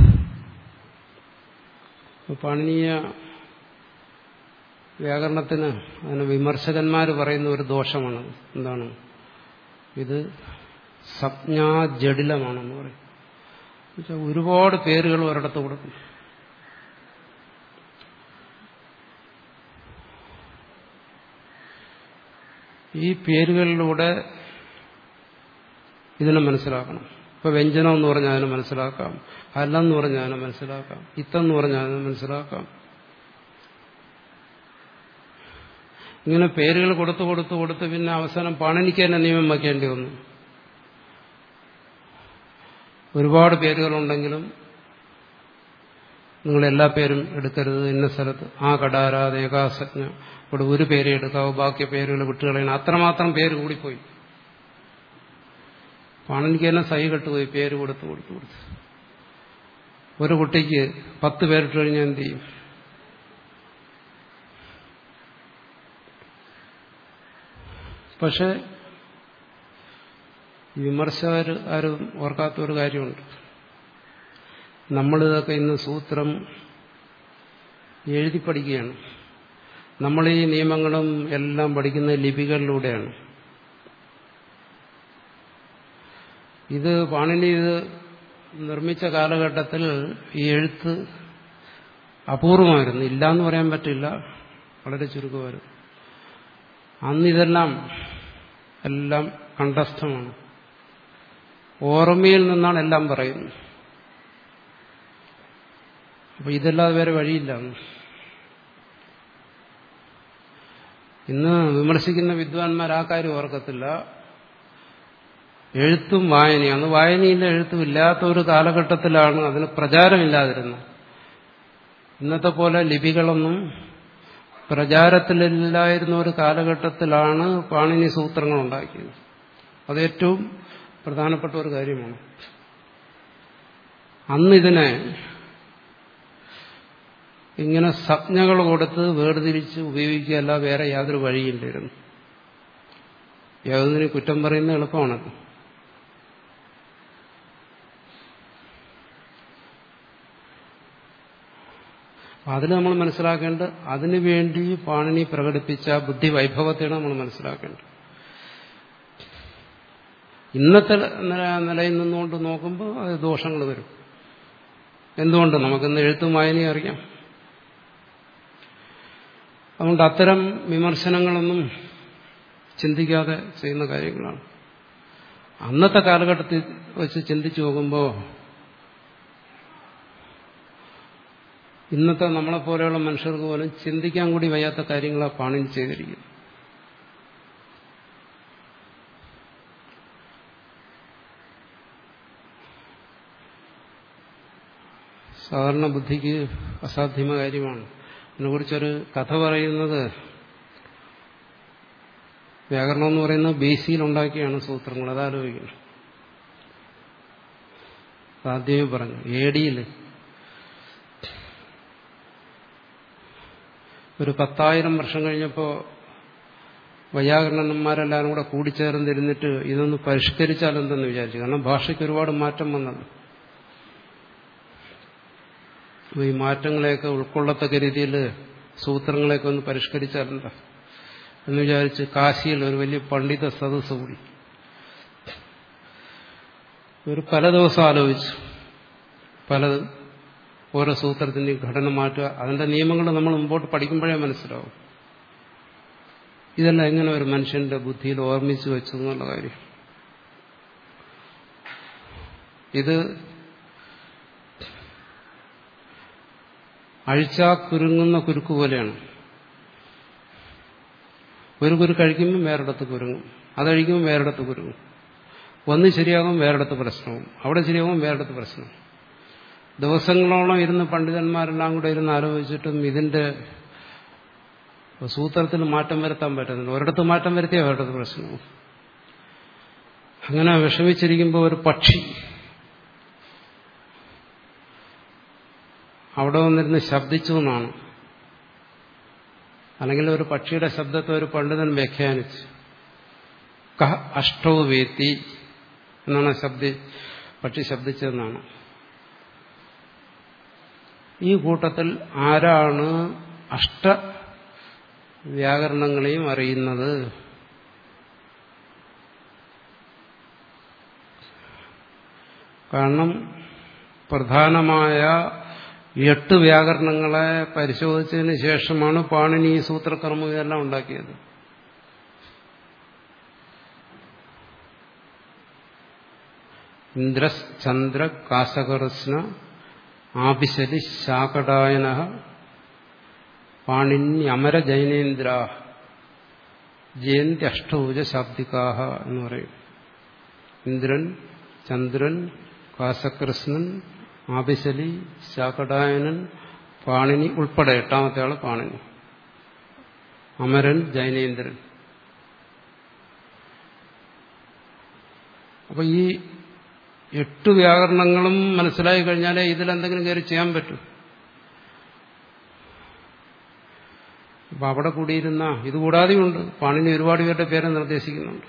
പാണിനീയ വ്യാകരണത്തിന് അതിന് വിമർശകന്മാർ പറയുന്ന ഒരു ദോഷമാണ് എന്താണ് ഇത് സംജ്ഞാജടിലമാണെന്ന് പറയും എന്നുവെച്ചാൽ ഒരുപാട് പേരുകൾ ഒരിടത്ത് കൊടുക്കും ഈ പേരുകളിലൂടെ ഇതിനെ മനസ്സിലാക്കണം ഇപ്പൊ വ്യഞ്ജനം എന്ന് പറഞ്ഞാൽ അതിനെ മനസ്സിലാക്കാം ഹല്ലെന്ന് പറഞ്ഞാൽ അതിനെ മനസ്സിലാക്കാം ഇത്തെന്ന് പറഞ്ഞാൽ അതിനെ മനസ്സിലാക്കാം ഇങ്ങനെ പേരുകൾ കൊടുത്ത് കൊടുത്ത് കൊടുത്ത് പിന്നെ അവസാനം പാണിനിക്ക് തന്നെ നിയമം വയ്ക്കേണ്ടി വന്നു ഒരുപാട് പേരുകളുണ്ടെങ്കിലും നിങ്ങൾ എല്ലാ പേരും എടുക്കരുത് ഇന്ന സ്ഥലത്ത് ആ കടാരാത് ഏകാസജ്ഞ ഇവിടെ ഒരു പേരെ എടുക്കാവൂ ബാക്കി പേരുകൾ വിട്ടുകളയണം അത്രമാത്രം പേര് കൂടിപ്പോയി പാണിനിക്ക് തന്നെ സൈ കെട്ടുപോയി പേര് കൊടുത്ത് കൊടുത്ത് കൊടുത്ത് ഒരു കുട്ടിക്ക് പത്ത് പേരിട്ട് കഴിഞ്ഞാൽ എന്ത് ചെയ്യും പക്ഷെ വിമർശകർ ആരും ഓർക്കാത്ത ഒരു കാര്യമുണ്ട് നമ്മളിതൊക്കെ ഇന്ന് സൂത്രം എഴുതി പഠിക്കുകയാണ് നമ്മൾ ഈ നിയമങ്ങളും എല്ലാം പഠിക്കുന്ന ലിപികളിലൂടെയാണ് ഇത് പാണിനി ഇത് നിർമ്മിച്ച കാലഘട്ടത്തിൽ ഈ എഴുത്ത് അപൂർവമായിരുന്നു ഇല്ല എന്ന് പറയാൻ പറ്റില്ല വളരെ ചുരുക്കമായിരുന്നു അന്ന് ഇതെല്ലാം എല്ലാം കണ്ടസ്ഥമാണ് ഓർമ്മയിൽ നിന്നാണ് എല്ലാം പറയുന്നത് അപ്പൊ ഇതല്ലാതെ വേറെ വഴിയില്ല ഇന്ന് വിമർശിക്കുന്ന വിദ്വാൻമാർ ആ കാര്യം ഓർക്കത്തില്ല എഴുത്തും വായനയും അന്ന് വായനയില്ല എഴുത്തും ഇല്ലാത്ത ഒരു കാലഘട്ടത്തിലാണ് അതിന് പ്രചാരമില്ലാതിരുന്നത് ഇന്നത്തെ പോലെ ലിപികളൊന്നും പ്രചാരത്തിലില്ലായിരുന്ന ഒരു കാലഘട്ടത്തിലാണ് പാണിനി സൂത്രങ്ങൾ ഉണ്ടാക്കിയത് അത് ഏറ്റവും പ്രധാനപ്പെട്ട ഒരു കാര്യമാണ് അന്നിതിനെ ഇങ്ങനെ സംജ്ഞകൾ കൊടുത്ത് വേർതിരിച്ച് ഉപയോഗിക്കുകയല്ല വേറെ യാതൊരു വഴിയില്ലായിരുന്നു യാതൊന്നിനെ കുറ്റം പറയുന്ന എളുപ്പമാണത് അതിൽ നമ്മൾ മനസ്സിലാക്കേണ്ടത് അതിനുവേണ്ടി പാണിനി പ്രകടിപ്പിച്ച ബുദ്ധി വൈഭവത്തെയാണ് നമ്മൾ മനസ്സിലാക്കേണ്ടത് ഇന്നത്തെ നിലയിൽ നിന്നുകൊണ്ട് നോക്കുമ്പോൾ അത് ദോഷങ്ങൾ വരും എന്തുകൊണ്ട് നമുക്കിന്ന് എഴുത്തും വായനയും അറിയാം അതുകൊണ്ട് അത്തരം വിമർശനങ്ങളൊന്നും ചിന്തിക്കാതെ ചെയ്യുന്ന കാര്യങ്ങളാണ് അന്നത്തെ കാലഘട്ടത്തിൽ വെച്ച് ചിന്തിച്ചു നോക്കുമ്പോൾ ഇന്നത്തെ നമ്മളെപ്പോലെയുള്ള മനുഷ്യർക്ക് പോലും ചിന്തിക്കാൻ കൂടി വയ്യാത്ത കാര്യങ്ങളാണ് പാണിനി ചെയ്തിരിക്കുന്നത് സാധാരണ ബുദ്ധിക്ക് അസാധ്യമ കാര്യമാണ് ഇതിനെക്കുറിച്ചൊരു കഥ പറയുന്നത് വ്യാകരണം എന്ന് പറയുന്നത് ബേസിയിൽ ഉണ്ടാക്കിയാണ് സൂത്രങ്ങൾ അതാലോചിക്കണം ആദ്യമേ പറഞ്ഞു ഏടിയിൽ ഒരു പത്തായിരം വർഷം കഴിഞ്ഞപ്പോൾ വൈയാകരണന്മാരെല്ലാവരും കൂടെ കൂടിച്ചേർന്നിരുന്നിട്ട് ഇതൊന്ന് പരിഷ്കരിച്ചാലെന്തെന്ന് വിചാരിച്ചു കാരണം ഭാഷയ്ക്ക് ഒരുപാട് മാറ്റം വന്നത് ഈ മാറ്റങ്ങളെയൊക്കെ ഉൾക്കൊള്ളത്തക്ക രീതിയിൽ സൂത്രങ്ങളെയൊക്കെ ഒന്ന് പരിഷ്കരിച്ചാലെന്താ എന്ന് വിചാരിച്ച് കാശിയിൽ ഒരു വലിയ പണ്ഡിത സദസ് കൂടി ഒരു പല ദിവസം ആലോചിച്ചു പലതും ഓരോ സൂത്രത്തിന്റെയും ഘടന മാറ്റുക അതിന്റെ നിയമങ്ങൾ നമ്മൾ മുമ്പോട്ട് പഠിക്കുമ്പോഴേ മനസ്സിലാവും ഇതെല്ലാം എങ്ങനെ ഒരു മനുഷ്യന്റെ ബുദ്ധിയിൽ ഓർമ്മിച്ചു വെച്ചു എന്നുള്ള കാര്യം ഇത് അഴിച്ചാ കുരുങ്ങുന്ന കുരുക്ക് പോലെയാണ് ഒരു കുരുക്ക് കഴിക്കുമ്പോൾ വേറിടത്ത് കുരുങ്ങും അതഴിക്കുമ്പോൾ വേറിടത്ത് കുരുങ്ങും ഒന്ന് ശരിയാകും വേറെടുത്ത് പ്രശ്നവും അവിടെ ശരിയാകും വേറെടുത്ത് പ്രശ്നവും ദിവസങ്ങളോളം ഇരുന്ന് പണ്ഡിതന്മാരെല്ലാം കൂടെ ഇരുന്ന് ആലോചിച്ചിട്ടും ഇതിന്റെ സൂത്രത്തിൽ മാറ്റം വരുത്താൻ പറ്റുന്നില്ല ഒരിടത്ത് മാറ്റം വരുത്തിയ വേറെടുത്ത് പ്രശ്നവും അങ്ങനെ വിഷമിച്ചിരിക്കുമ്പോൾ ഒരു പക്ഷി അവിടെ വന്നിരുന്ന് ശബ്ദിച്ചു എന്നാണ് അല്ലെങ്കിൽ ഒരു പക്ഷിയുടെ ശബ്ദത്തെ ഒരു പണ്ഡിതൻ വ്യാഖ്യാനിച്ചു കഹ അഷ്ടോ വേത്തി എന്നാണ് ശബ്ദി പക്ഷി ശബ്ദിച്ചതെന്നാണ് ഈ കൂട്ടത്തിൽ ആരാണ് അഷ്ട വ്യാകരണങ്ങളെയും അറിയുന്നത് കാരണം പ്രധാനമായ എട്ട് വ്യാകരണങ്ങളെ പരിശോധിച്ചതിന് ശേഷമാണ് പാണിനി ഈ സൂത്രകർമ്മം ഇതെല്ലാം ഉണ്ടാക്കിയത് ഇന്ദ്രസ് ചന്ദ്ര കാസകർസ്ന ആഭിശലി ശാകടായന പാണിന്യമര ജൈനേന്ദ്ര ജയന്തി അഷ്ടൗജ ശാബ്ദികാഹ എന്ന് പറയും ഇന്ദ്രൻ ചന്ദ്രൻ കാസകൃഷ്ണൻ ആഭിശലി ശാകടായനൻ പാണിനി ഉൾപ്പെടെ എട്ടാമത്തെ ആള് പാണിനി അമരൻ ജൈനേന്ദ്രൻ അപ്പൊ ഈ എട്ട് വ്യാകരണങ്ങളും മനസ്സിലായി കഴിഞ്ഞാലേ ഇതിലെന്തെങ്കിലും കയറി ചെയ്യാൻ പറ്റൂ അപ്പൊ അവിടെ കൂടിയിരുന്ന ഇത് കൂടാതെയുണ്ട് പാണിനി ഒരുപാട് പേരുടെ പേരെ നിർദ്ദേശിക്കുന്നുണ്ട്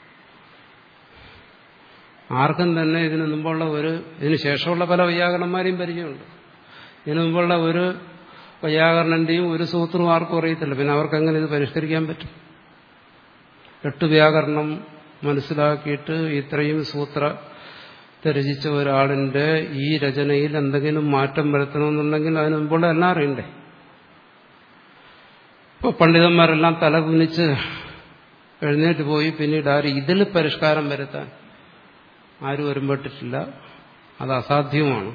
ആർക്കും തന്നെ ഇതിനു മുമ്പുള്ള ഒരു ഇതിന് ശേഷമുള്ള പല വൈയാകരണന്മാരെയും പരിചയമുണ്ട് ഇതിനു മുമ്പുള്ള ഒരു വൈയാകരണന്റെയും ഒരു സൂത്രവും ആർക്കും അറിയത്തില്ല പിന്നെ അവർക്ക് എങ്ങനെ ഇത് പരിഷ്കരിക്കാൻ പറ്റും എട്ട് വ്യാകരണം മനസ്സിലാക്കിയിട്ട് ഇത്രയും സൂത്ര രചിച്ച ഒരാളിന്റെ ഈ രചനയിൽ എന്തെങ്കിലും മാറ്റം വരുത്തണമെന്നുണ്ടെങ്കിൽ അതിന് മുമ്പുള്ള എല്ലാം അറിയണ്ടേ ഇപ്പൊ പണ്ഡിതന്മാരെല്ലാം തലകുനിച്ച് എഴുന്നേറ്റ് പോയി പിന്നീട് ആര് ഇതിൽ പരിഷ്കാരം വരുത്താൻ ആരും വരുമ്പോട്ടിട്ടില്ല അത് അസാധ്യവുമാണ്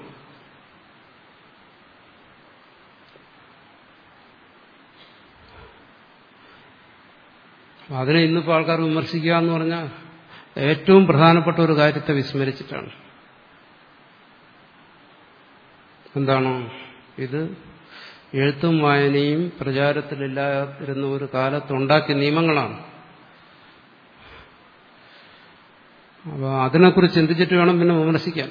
അതിനെ ഇന്നിപ്പോൾ ആൾക്കാർ വിമർശിക്കുക എന്ന് പറഞ്ഞാൽ ഏറ്റവും പ്രധാനപ്പെട്ട ഒരു കാര്യത്തെ വിസ്മരിച്ചിട്ടാണ് എന്താണോ ഇത് എഴുത്തും വായനയും പ്രചാരത്തിലില്ലാതിരുന്ന ഒരു കാലത്തുണ്ടാക്കിയ നിയമങ്ങളാണ് അപ്പോൾ അതിനെക്കുറിച്ച് ചിന്തിച്ചിട്ട് വേണം പിന്നെ വിമർശിക്കാൻ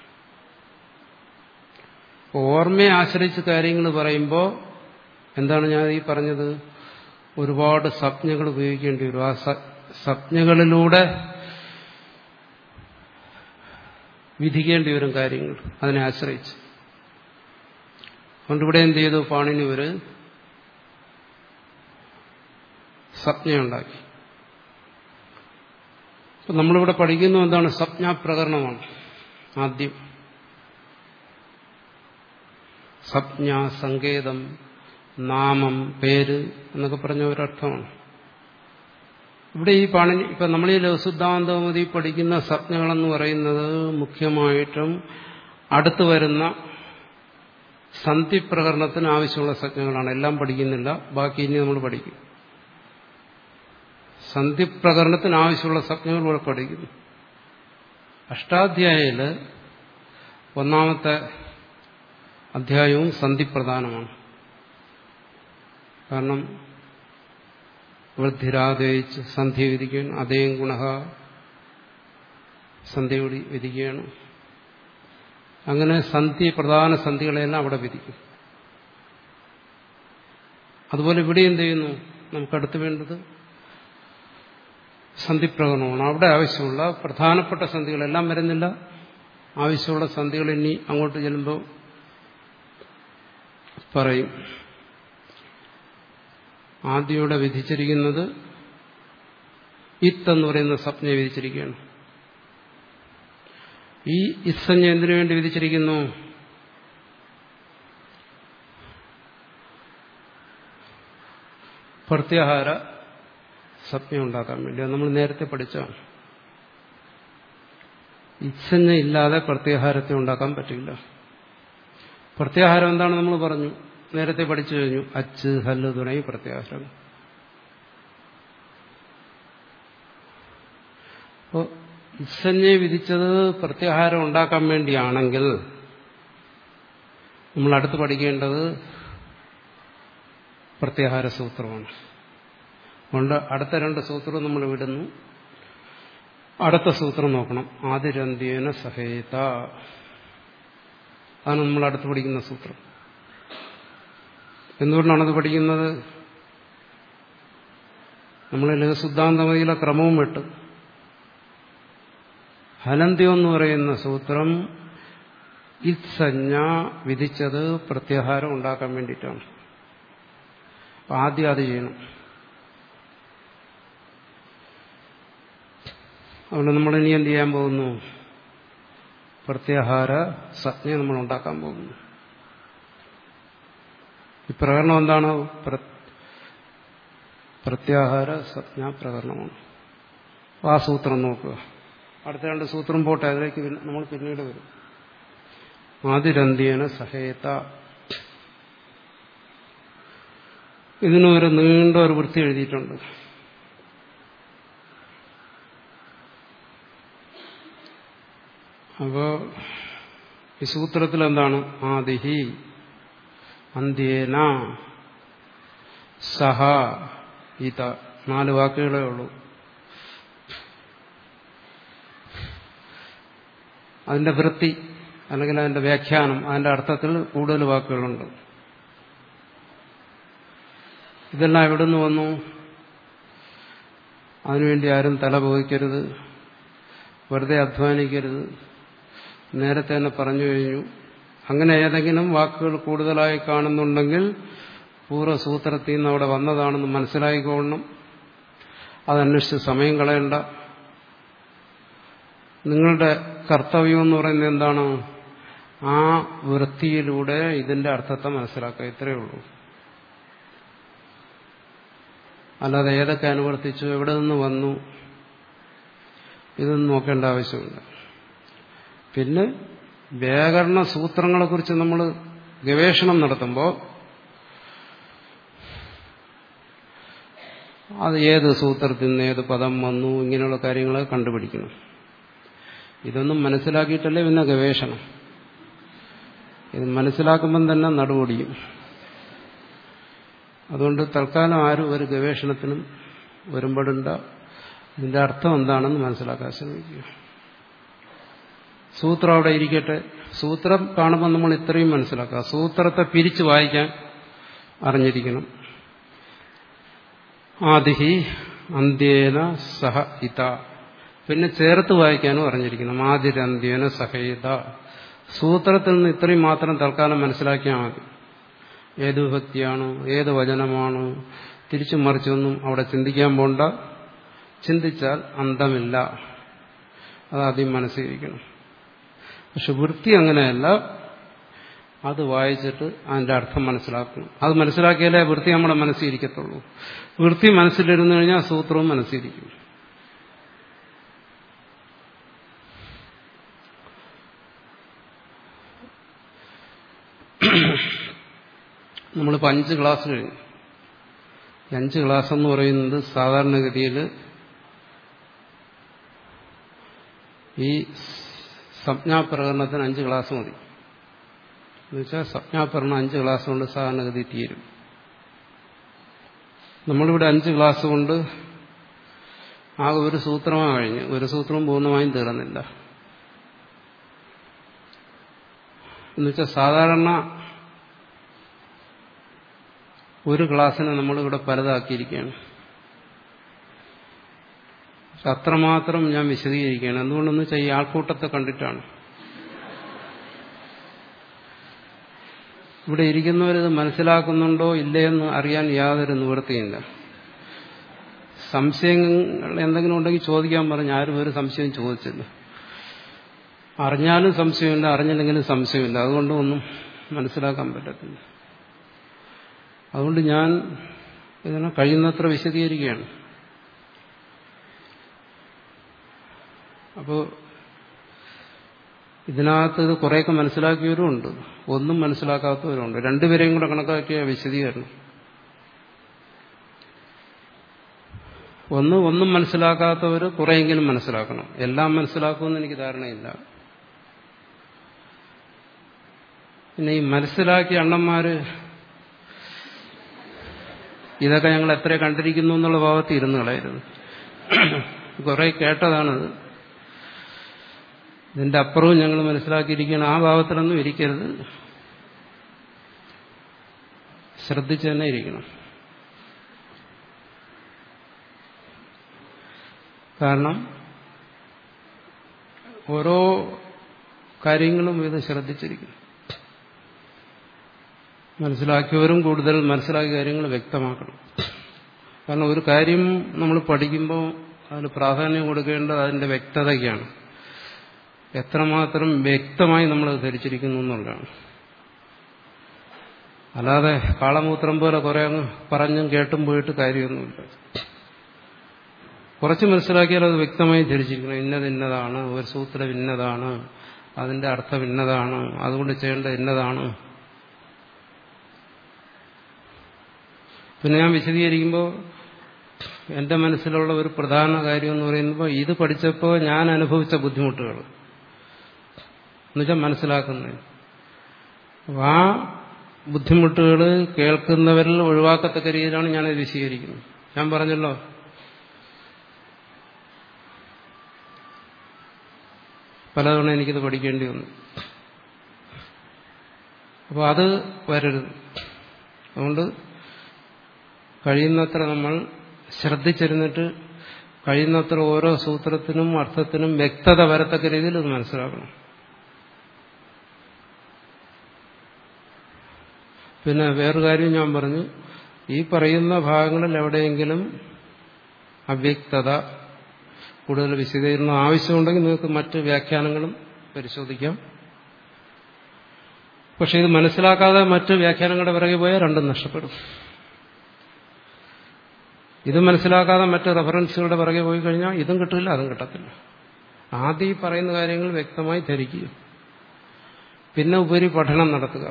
ഓർമ്മയെ ആശ്രയിച്ച് കാര്യങ്ങൾ പറയുമ്പോൾ എന്താണ് ഞാൻ ഈ പറഞ്ഞത് ഒരുപാട് സംജ്ഞകൾ ഉപയോഗിക്കേണ്ടി വരും ആ സംജ്ഞകളിലൂടെ വിധിക്കേണ്ടി വരും കാര്യങ്ങൾ അതിനെ ആശ്രയിച്ച് അതുകൊണ്ട് ഇവിടെ എന്ത് ചെയ്തു പാണിനി ഒരു സംജ്ഞയുണ്ടാക്കി അപ്പൊ നമ്മളിവിടെ പഠിക്കുന്ന എന്താണ് സംജ്ഞാപ്രകരണമാണ് ആദ്യം സംജ്ഞ സങ്കേതം നാമം പേര് എന്നൊക്കെ പറഞ്ഞ ഒരർത്ഥമാണ് ഇവിടെ ഈ പാണിനി ഇപ്പൊ നമ്മൾ ഈ ലഘുസിദ്ധാന്തമതി പഠിക്കുന്ന സംജ്ഞകളെന്ന് പറയുന്നത് മുഖ്യമായിട്ടും അടുത്തു വരുന്ന സന്ധിപ്രകരണത്തിന് ആവശ്യമുള്ള സംജ്ഞകളാണ് എല്ലാം പഠിക്കുന്നില്ല ബാക്കി ഇനി നമ്മൾ പഠിക്കും സന്ധിപ്രകരണത്തിന് ആവശ്യമുള്ള സംജ്ഞകൾ ഇവിടെ പഠിക്കുന്നു അഷ്ടാധ്യായയില് ഒന്നാമത്തെ അധ്യായവും സന്ധിപ്രധാനമാണ് കാരണം വൃദ്ധിരാദേശ് സന്ധി വിധിക്കുകയാണ് അതേം ഗുണ സന്ധി വിധിക്കുകയാണ് അങ്ങനെ സന്ധി പ്രധാന സന്ധികളെല്ലാം അവിടെ വിധിക്കും അതുപോലെ ഇവിടെ എന്ത് ചെയ്യുന്നു നമുക്കടുത്ത് വേണ്ടത് സന്ധിപ്രകടനമാണ് അവിടെ ആവശ്യമുള്ള പ്രധാനപ്പെട്ട സന്ധികളെല്ലാം വരുന്നില്ല ആവശ്യമുള്ള സന്ധികൾ ഇനി അങ്ങോട്ട് ചെല്ലുമ്പോൾ പറയും ആദ്യം ഇവിടെ വിധിച്ചിരിക്കുന്നത് ഇത്ത് എന്ന് പറയുന്ന സ്വപ്നയെ വിധിച്ചിരിക്കുകയാണ് ഈ ഇസ്സഞ്ജ എന്തിനു വേണ്ടി വിധിച്ചിരിക്കുന്നു പ്രത്യാഹാര സ്വപ്നം ഉണ്ടാക്കാൻ വേണ്ടി അത് നമ്മൾ നേരത്തെ പഠിച്ചാണ് ഇച്ഛഞ്ഞ ഇല്ലാതെ പ്രത്യാഹാരത്തെ ഉണ്ടാക്കാൻ പറ്റില്ല പ്രത്യാഹാരം എന്താണ് നമ്മൾ പറഞ്ഞു നേരത്തെ പഠിച്ചു കഴിഞ്ഞു അച്ച് ഹല്ല് തുടങ്ങി പ്രത്യാഹാരം അപ്പോൾ ഇത്സഞ്ജയെ വിധിച്ചത് പ്രത്യാഹാരം ഉണ്ടാക്കാൻ വേണ്ടിയാണെങ്കിൽ നമ്മൾ അടുത്ത് പഠിക്കേണ്ടത് പ്രത്യാഹാര സൂത്രമാണ് അതുകൊണ്ട് അടുത്ത രണ്ട് സൂത്രം നമ്മൾ വിടുന്നു അടുത്ത സൂത്രം നോക്കണം ആദിരന്ത്യേന സഹേത അതാണ് നമ്മൾ അടുത്ത് പഠിക്കുന്ന സൂത്രം എന്തുകൊണ്ടാണത് പഠിക്കുന്നത് നമ്മൾ ലഘുസിദ്ധാന്തമതിയിലെ ക്രമവും വിട്ട് ഹലന്ത്യം എന്ന് പറയുന്ന സൂത്രം ഇത്സഞ്ജ വിധിച്ചത് പ്രത്യാഹാരം ഉണ്ടാക്കാൻ വേണ്ടിയിട്ടാണ് അപ്പൊ ആദ്യം അത് ചെയ്യണം അതുകൊണ്ട് നമ്മൾ ഇനി എന്ത് ചെയ്യാൻ പോകുന്നു പ്രത്യാഹാര സജ്ഞ നമ്മൾ ഉണ്ടാക്കാൻ പോകുന്നു ഈ പ്രകരണം എന്താണ് പ്രത്യാഹാര സജ്ഞാ പ്രകരണമാണ് ആ സൂത്രം നോക്കുക അടുത്ത രണ്ട് സൂത്രം പോട്ടെ അതിലേക്ക് നമ്മൾ പിന്നീട് വരും ആദിരന്ത്യേന സഹേത ഇതിന് ഒരു നീണ്ട ഒരു വൃത്തി എഴുതിയിട്ടുണ്ട് അപ്പോ ഈ സൂത്രത്തിൽ എന്താണ് ആദിഹി അന്ത്യേന സഹ ഇത നാല് വാക്കുകളേ ഉള്ളൂ അതിന്റെ വൃത്തി അല്ലെങ്കിൽ അതിന്റെ വ്യാഖ്യാനം അതിന്റെ അർത്ഥത്തിൽ കൂടുതൽ വാക്കുകളുണ്ട് ഇതെല്ലാം എവിടെ നിന്ന് വന്നു അതിനുവേണ്ടി ആരും തല പോയിക്കരുത് വെറുതെ അധ്വാനിക്കരുത് നേരത്തെ തന്നെ പറഞ്ഞു കഴിഞ്ഞു അങ്ങനെ ഏതെങ്കിലും വാക്കുകൾ കൂടുതലായി കാണുന്നുണ്ടെങ്കിൽ പൂർവ്വസൂത്രത്തിൽ നിന്ന് അവിടെ വന്നതാണെന്ന് മനസ്സിലായിക്കൊള്ളണം അതന്വേഷിച്ച് സമയം കളയണ്ട നിങ്ങളുടെ കർത്തവ്യം എന്ന് പറയുന്നത് എന്താണ് ആ വൃത്തിയിലൂടെ ഇതിന്റെ അർത്ഥത്തെ മനസ്സിലാക്കുക ഇത്രയേ ഉള്ളൂ അല്ലാതെ ഏതൊക്കെ അനുവർത്തിച്ചു എവിടെ നിന്ന് വന്നു ഇതൊന്നും നോക്കേണ്ട ആവശ്യമില്ല പിന്നെ വ്യാകരണ സൂത്രങ്ങളെക്കുറിച്ച് നമ്മൾ ഗവേഷണം നടത്തുമ്പോൾ അത് ഏത് സൂത്രത്തിൽ നിന്ന് ഏത് പദം വന്നു ഇങ്ങനെയുള്ള കാര്യങ്ങൾ കണ്ടുപിടിക്കണം ഇതൊന്നും മനസ്സിലാക്കിയിട്ടല്ലേ പിന്നെ ഗവേഷണം ഇത് മനസ്സിലാക്കുമ്പം തന്നെ നടുപൊടിയും അതുകൊണ്ട് തൽക്കാലം ആരും ഒരു ഗവേഷണത്തിനും വരുമ്പോഴുണ്ട ഇതിന്റെ അർത്ഥം എന്താണെന്ന് മനസ്സിലാക്കാൻ ശ്രമിക്കുക സൂത്രം അവിടെ ഇരിക്കട്ടെ സൂത്രം കാണുമ്പോൾ നമ്മൾ ഇത്രയും മനസ്സിലാക്കുക സൂത്രത്തെ പിരിച്ചു വായിക്കാൻ അറിഞ്ഞിരിക്കണം ആദിഹി അന്ത്യേന സഹ ഇത പിന്നെ ചേർത്ത് വായിക്കാനും അറിഞ്ഞിരിക്കണം ആദിരന്ത്യേന സഹയിത സൂത്രത്തിൽ നിന്ന് ഇത്രയും മാത്രം തൽക്കാലം മനസ്സിലാക്കിയാൽ മതി ഏത് വിഭക്തിയാണ് ഏത് വചനമാണ് തിരിച്ചു മറിച്ചൊന്നും അവിടെ ചിന്തിക്കാൻ പോണ്ട ചിന്തിച്ചാൽ അന്തമില്ല അതാദ്യം മനസ്സിലിരിക്കണം പക്ഷെ വൃത്തി അങ്ങനെയല്ല അത് വായിച്ചിട്ട് അതിന്റെ അർത്ഥം മനസ്സിലാക്കണം അത് മനസ്സിലാക്കിയാലേ വൃത്തി നമ്മുടെ മനസ്സിലിരിക്കത്തുള്ളൂ വൃത്തി മനസ്സിലിരുന്നു കഴിഞ്ഞാൽ സൂത്രവും മനസ്സിലിരിക്കും നമ്മളിപ്പോൾ അഞ്ച് ക്ലാസ് കഴിഞ്ഞു ഈ അഞ്ച് ക്ലാസ് എന്ന് പറയുന്നത് സാധാരണഗതിയിൽ ഈ സംജ്ഞാപ്രകരണത്തിന് അഞ്ച് ക്ലാസ് മതി എന്നുവെച്ചാൽ സംജ്ഞാപ്രകരണം അഞ്ച് ക്ലാസ് കൊണ്ട് സാധാരണഗതി തീരും നമ്മളിവിടെ അഞ്ച് ക്ലാസ് കൊണ്ട് ആകെ ഒരു സൂത്രമാണ് കഴിഞ്ഞു ഒരു സൂത്രം പൂർണ്ണമായും തീർന്നില്ല എന്നുവെച്ചാൽ സാധാരണ ഒരു ക്ലാസ്സിനെ നമ്മളിവിടെ പലതാക്കിയിരിക്കുകയാണ് പക്ഷെ അത്രമാത്രം ഞാൻ വിശദീകരിക്കുകയാണ് എന്തുകൊണ്ടെന്ന് വെച്ചാൽ ഈ ആൾക്കൂട്ടത്തെ കണ്ടിട്ടാണ് ഇവിടെ ഇരിക്കുന്നവരിത് മനസ്സിലാക്കുന്നുണ്ടോ ഇല്ലയെന്ന് അറിയാൻ യാതൊരു നിവൃത്തിയില്ല സംശയങ്ങൾ എന്തെങ്കിലും ഉണ്ടെങ്കിൽ ചോദിക്കാൻ പറഞ്ഞ് ആരും ഒരു സംശയം ചോദിച്ചില്ല അറിഞ്ഞാലും സംശയമില്ല അറിഞ്ഞില്ലെങ്കിലും സംശയമില്ല അതുകൊണ്ട് ഒന്നും മനസ്സിലാക്കാൻ പറ്റത്തില്ല അതുകൊണ്ട് ഞാൻ ഇതിനെ കഴിയുന്നത്ര വിശദീകരിക്കുകയാണ് അപ്പോൾ ഇതിനകത്ത് ഇത് കുറേയൊക്കെ മനസ്സിലാക്കിയവരുമുണ്ട് ഒന്നും മനസ്സിലാക്കാത്തവരുണ്ട് രണ്ടുപേരെയും കൂടെ കണക്കാക്കിയ വിശദീകരണം ഒന്ന് ഒന്നും മനസ്സിലാക്കാത്തവർ കുറെയെങ്കിലും മനസ്സിലാക്കണം എല്ലാം മനസ്സിലാക്കുമെന്ന് എനിക്ക് ധാരണയില്ല പിന്നെ ഈ മനസ്സിലാക്കിയ അണ്ണന്മാര് ഇതൊക്കെ ഞങ്ങൾ എത്ര കണ്ടിരിക്കുന്നു എന്നുള്ള ഭാവത്തിൽ ഇരുന്ന് കളയരുത് കുറെ കേട്ടതാണത് ഇതിന്റെ അപ്പുറവും ഞങ്ങൾ മനസ്സിലാക്കിയിരിക്കണം ആ ഭാവത്തിലൊന്നും ഇരിക്കരുത് ശ്രദ്ധിച്ചു തന്നെ ഇരിക്കണം കാരണം ഓരോ കാര്യങ്ങളും ഇത് ശ്രദ്ധിച്ചിരിക്കുന്നു മനസ്സിലാക്കിയവരും കൂടുതൽ മനസ്സിലാക്കിയ കാര്യങ്ങൾ വ്യക്തമാക്കണം കാരണം ഒരു കാര്യം നമ്മൾ പഠിക്കുമ്പോൾ അതിന് പ്രാധാന്യം കൊടുക്കേണ്ടത് അതിന്റെ വ്യക്തതയ്ക്കാണ് എത്രമാത്രം വ്യക്തമായി നമ്മൾ ധരിച്ചിരിക്കുന്നു എന്നുള്ളതാണ് അല്ലാതെ കാളമൂത്രം പോലെ കുറെ അങ്ങ് പറഞ്ഞും കേട്ടും പോയിട്ട് കാര്യമൊന്നുമില്ല കുറച്ച് മനസ്സിലാക്കിയാൽ അത് വ്യക്തമായി ധരിച്ചിരിക്കണം ഇന്നത് ഇന്നതാണ് ഒരു സൂത്രം ഇന്നതാണ് അതിന്റെ അർത്ഥം ഇന്നതാണ് അതുകൊണ്ട് ചെയ്യേണ്ടത് ഇന്നതാണ് പിന്നെ ഞാൻ വിശദീകരിക്കുമ്പോൾ എന്റെ മനസ്സിലുള്ള ഒരു പ്രധാന കാര്യം എന്ന് പറയുമ്പോൾ ഇത് പഠിച്ചപ്പോൾ ഞാൻ അനുഭവിച്ച ബുദ്ധിമുട്ടുകൾ എന്നുവെച്ചാൽ മനസ്സിലാക്കുന്നത് അപ്പം ആ ബുദ്ധിമുട്ടുകൾ കേൾക്കുന്നവരിൽ ഒഴിവാക്കത്തക്ക രീതിയിലാണ് ഞാനത് വിശദീകരിക്കുന്നത് ഞാൻ പറഞ്ഞല്ലോ പലതവണ എനിക്കിത് പഠിക്കേണ്ടി വന്നു അപ്പോൾ അത് വരരുത് അതുകൊണ്ട് കഴിയുന്നത്ര നമ്മൾ ശ്രദ്ധിച്ചിരുന്നിട്ട് കഴിയുന്നത്ര ഓരോ സൂത്രത്തിനും അർത്ഥത്തിനും വ്യക്തത വരത്തക്ക രീതിയിൽ ഇത് മനസ്സിലാക്കണം പിന്നെ വേറൊരു കാര്യം ഞാൻ പറഞ്ഞു ഈ പറയുന്ന ഭാഗങ്ങളിൽ എവിടെയെങ്കിലും അവ്യക്തത കൂടുതൽ വിശദീകരണം ആവശ്യമുണ്ടെങ്കിൽ നിങ്ങൾക്ക് മറ്റ് വ്യാഖ്യാനങ്ങളും പരിശോധിക്കാം പക്ഷെ ഇത് മനസ്സിലാക്കാതെ മറ്റ് വ്യാഖ്യാനങ്ങളുടെ പിറകെ പോയാൽ രണ്ടും നഷ്ടപ്പെടും ഇത് മനസ്സിലാക്കാതെ മറ്റ് റെഫറൻസുകളുടെ പിറകെ പോയി കഴിഞ്ഞാൽ ഇതും കിട്ടില്ല അതും കിട്ടത്തില്ല ആദ്യം ഈ പറയുന്ന കാര്യങ്ങൾ വ്യക്തമായി ധരിക്കുക പിന്നെ ഉപരി പഠനം നടത്തുക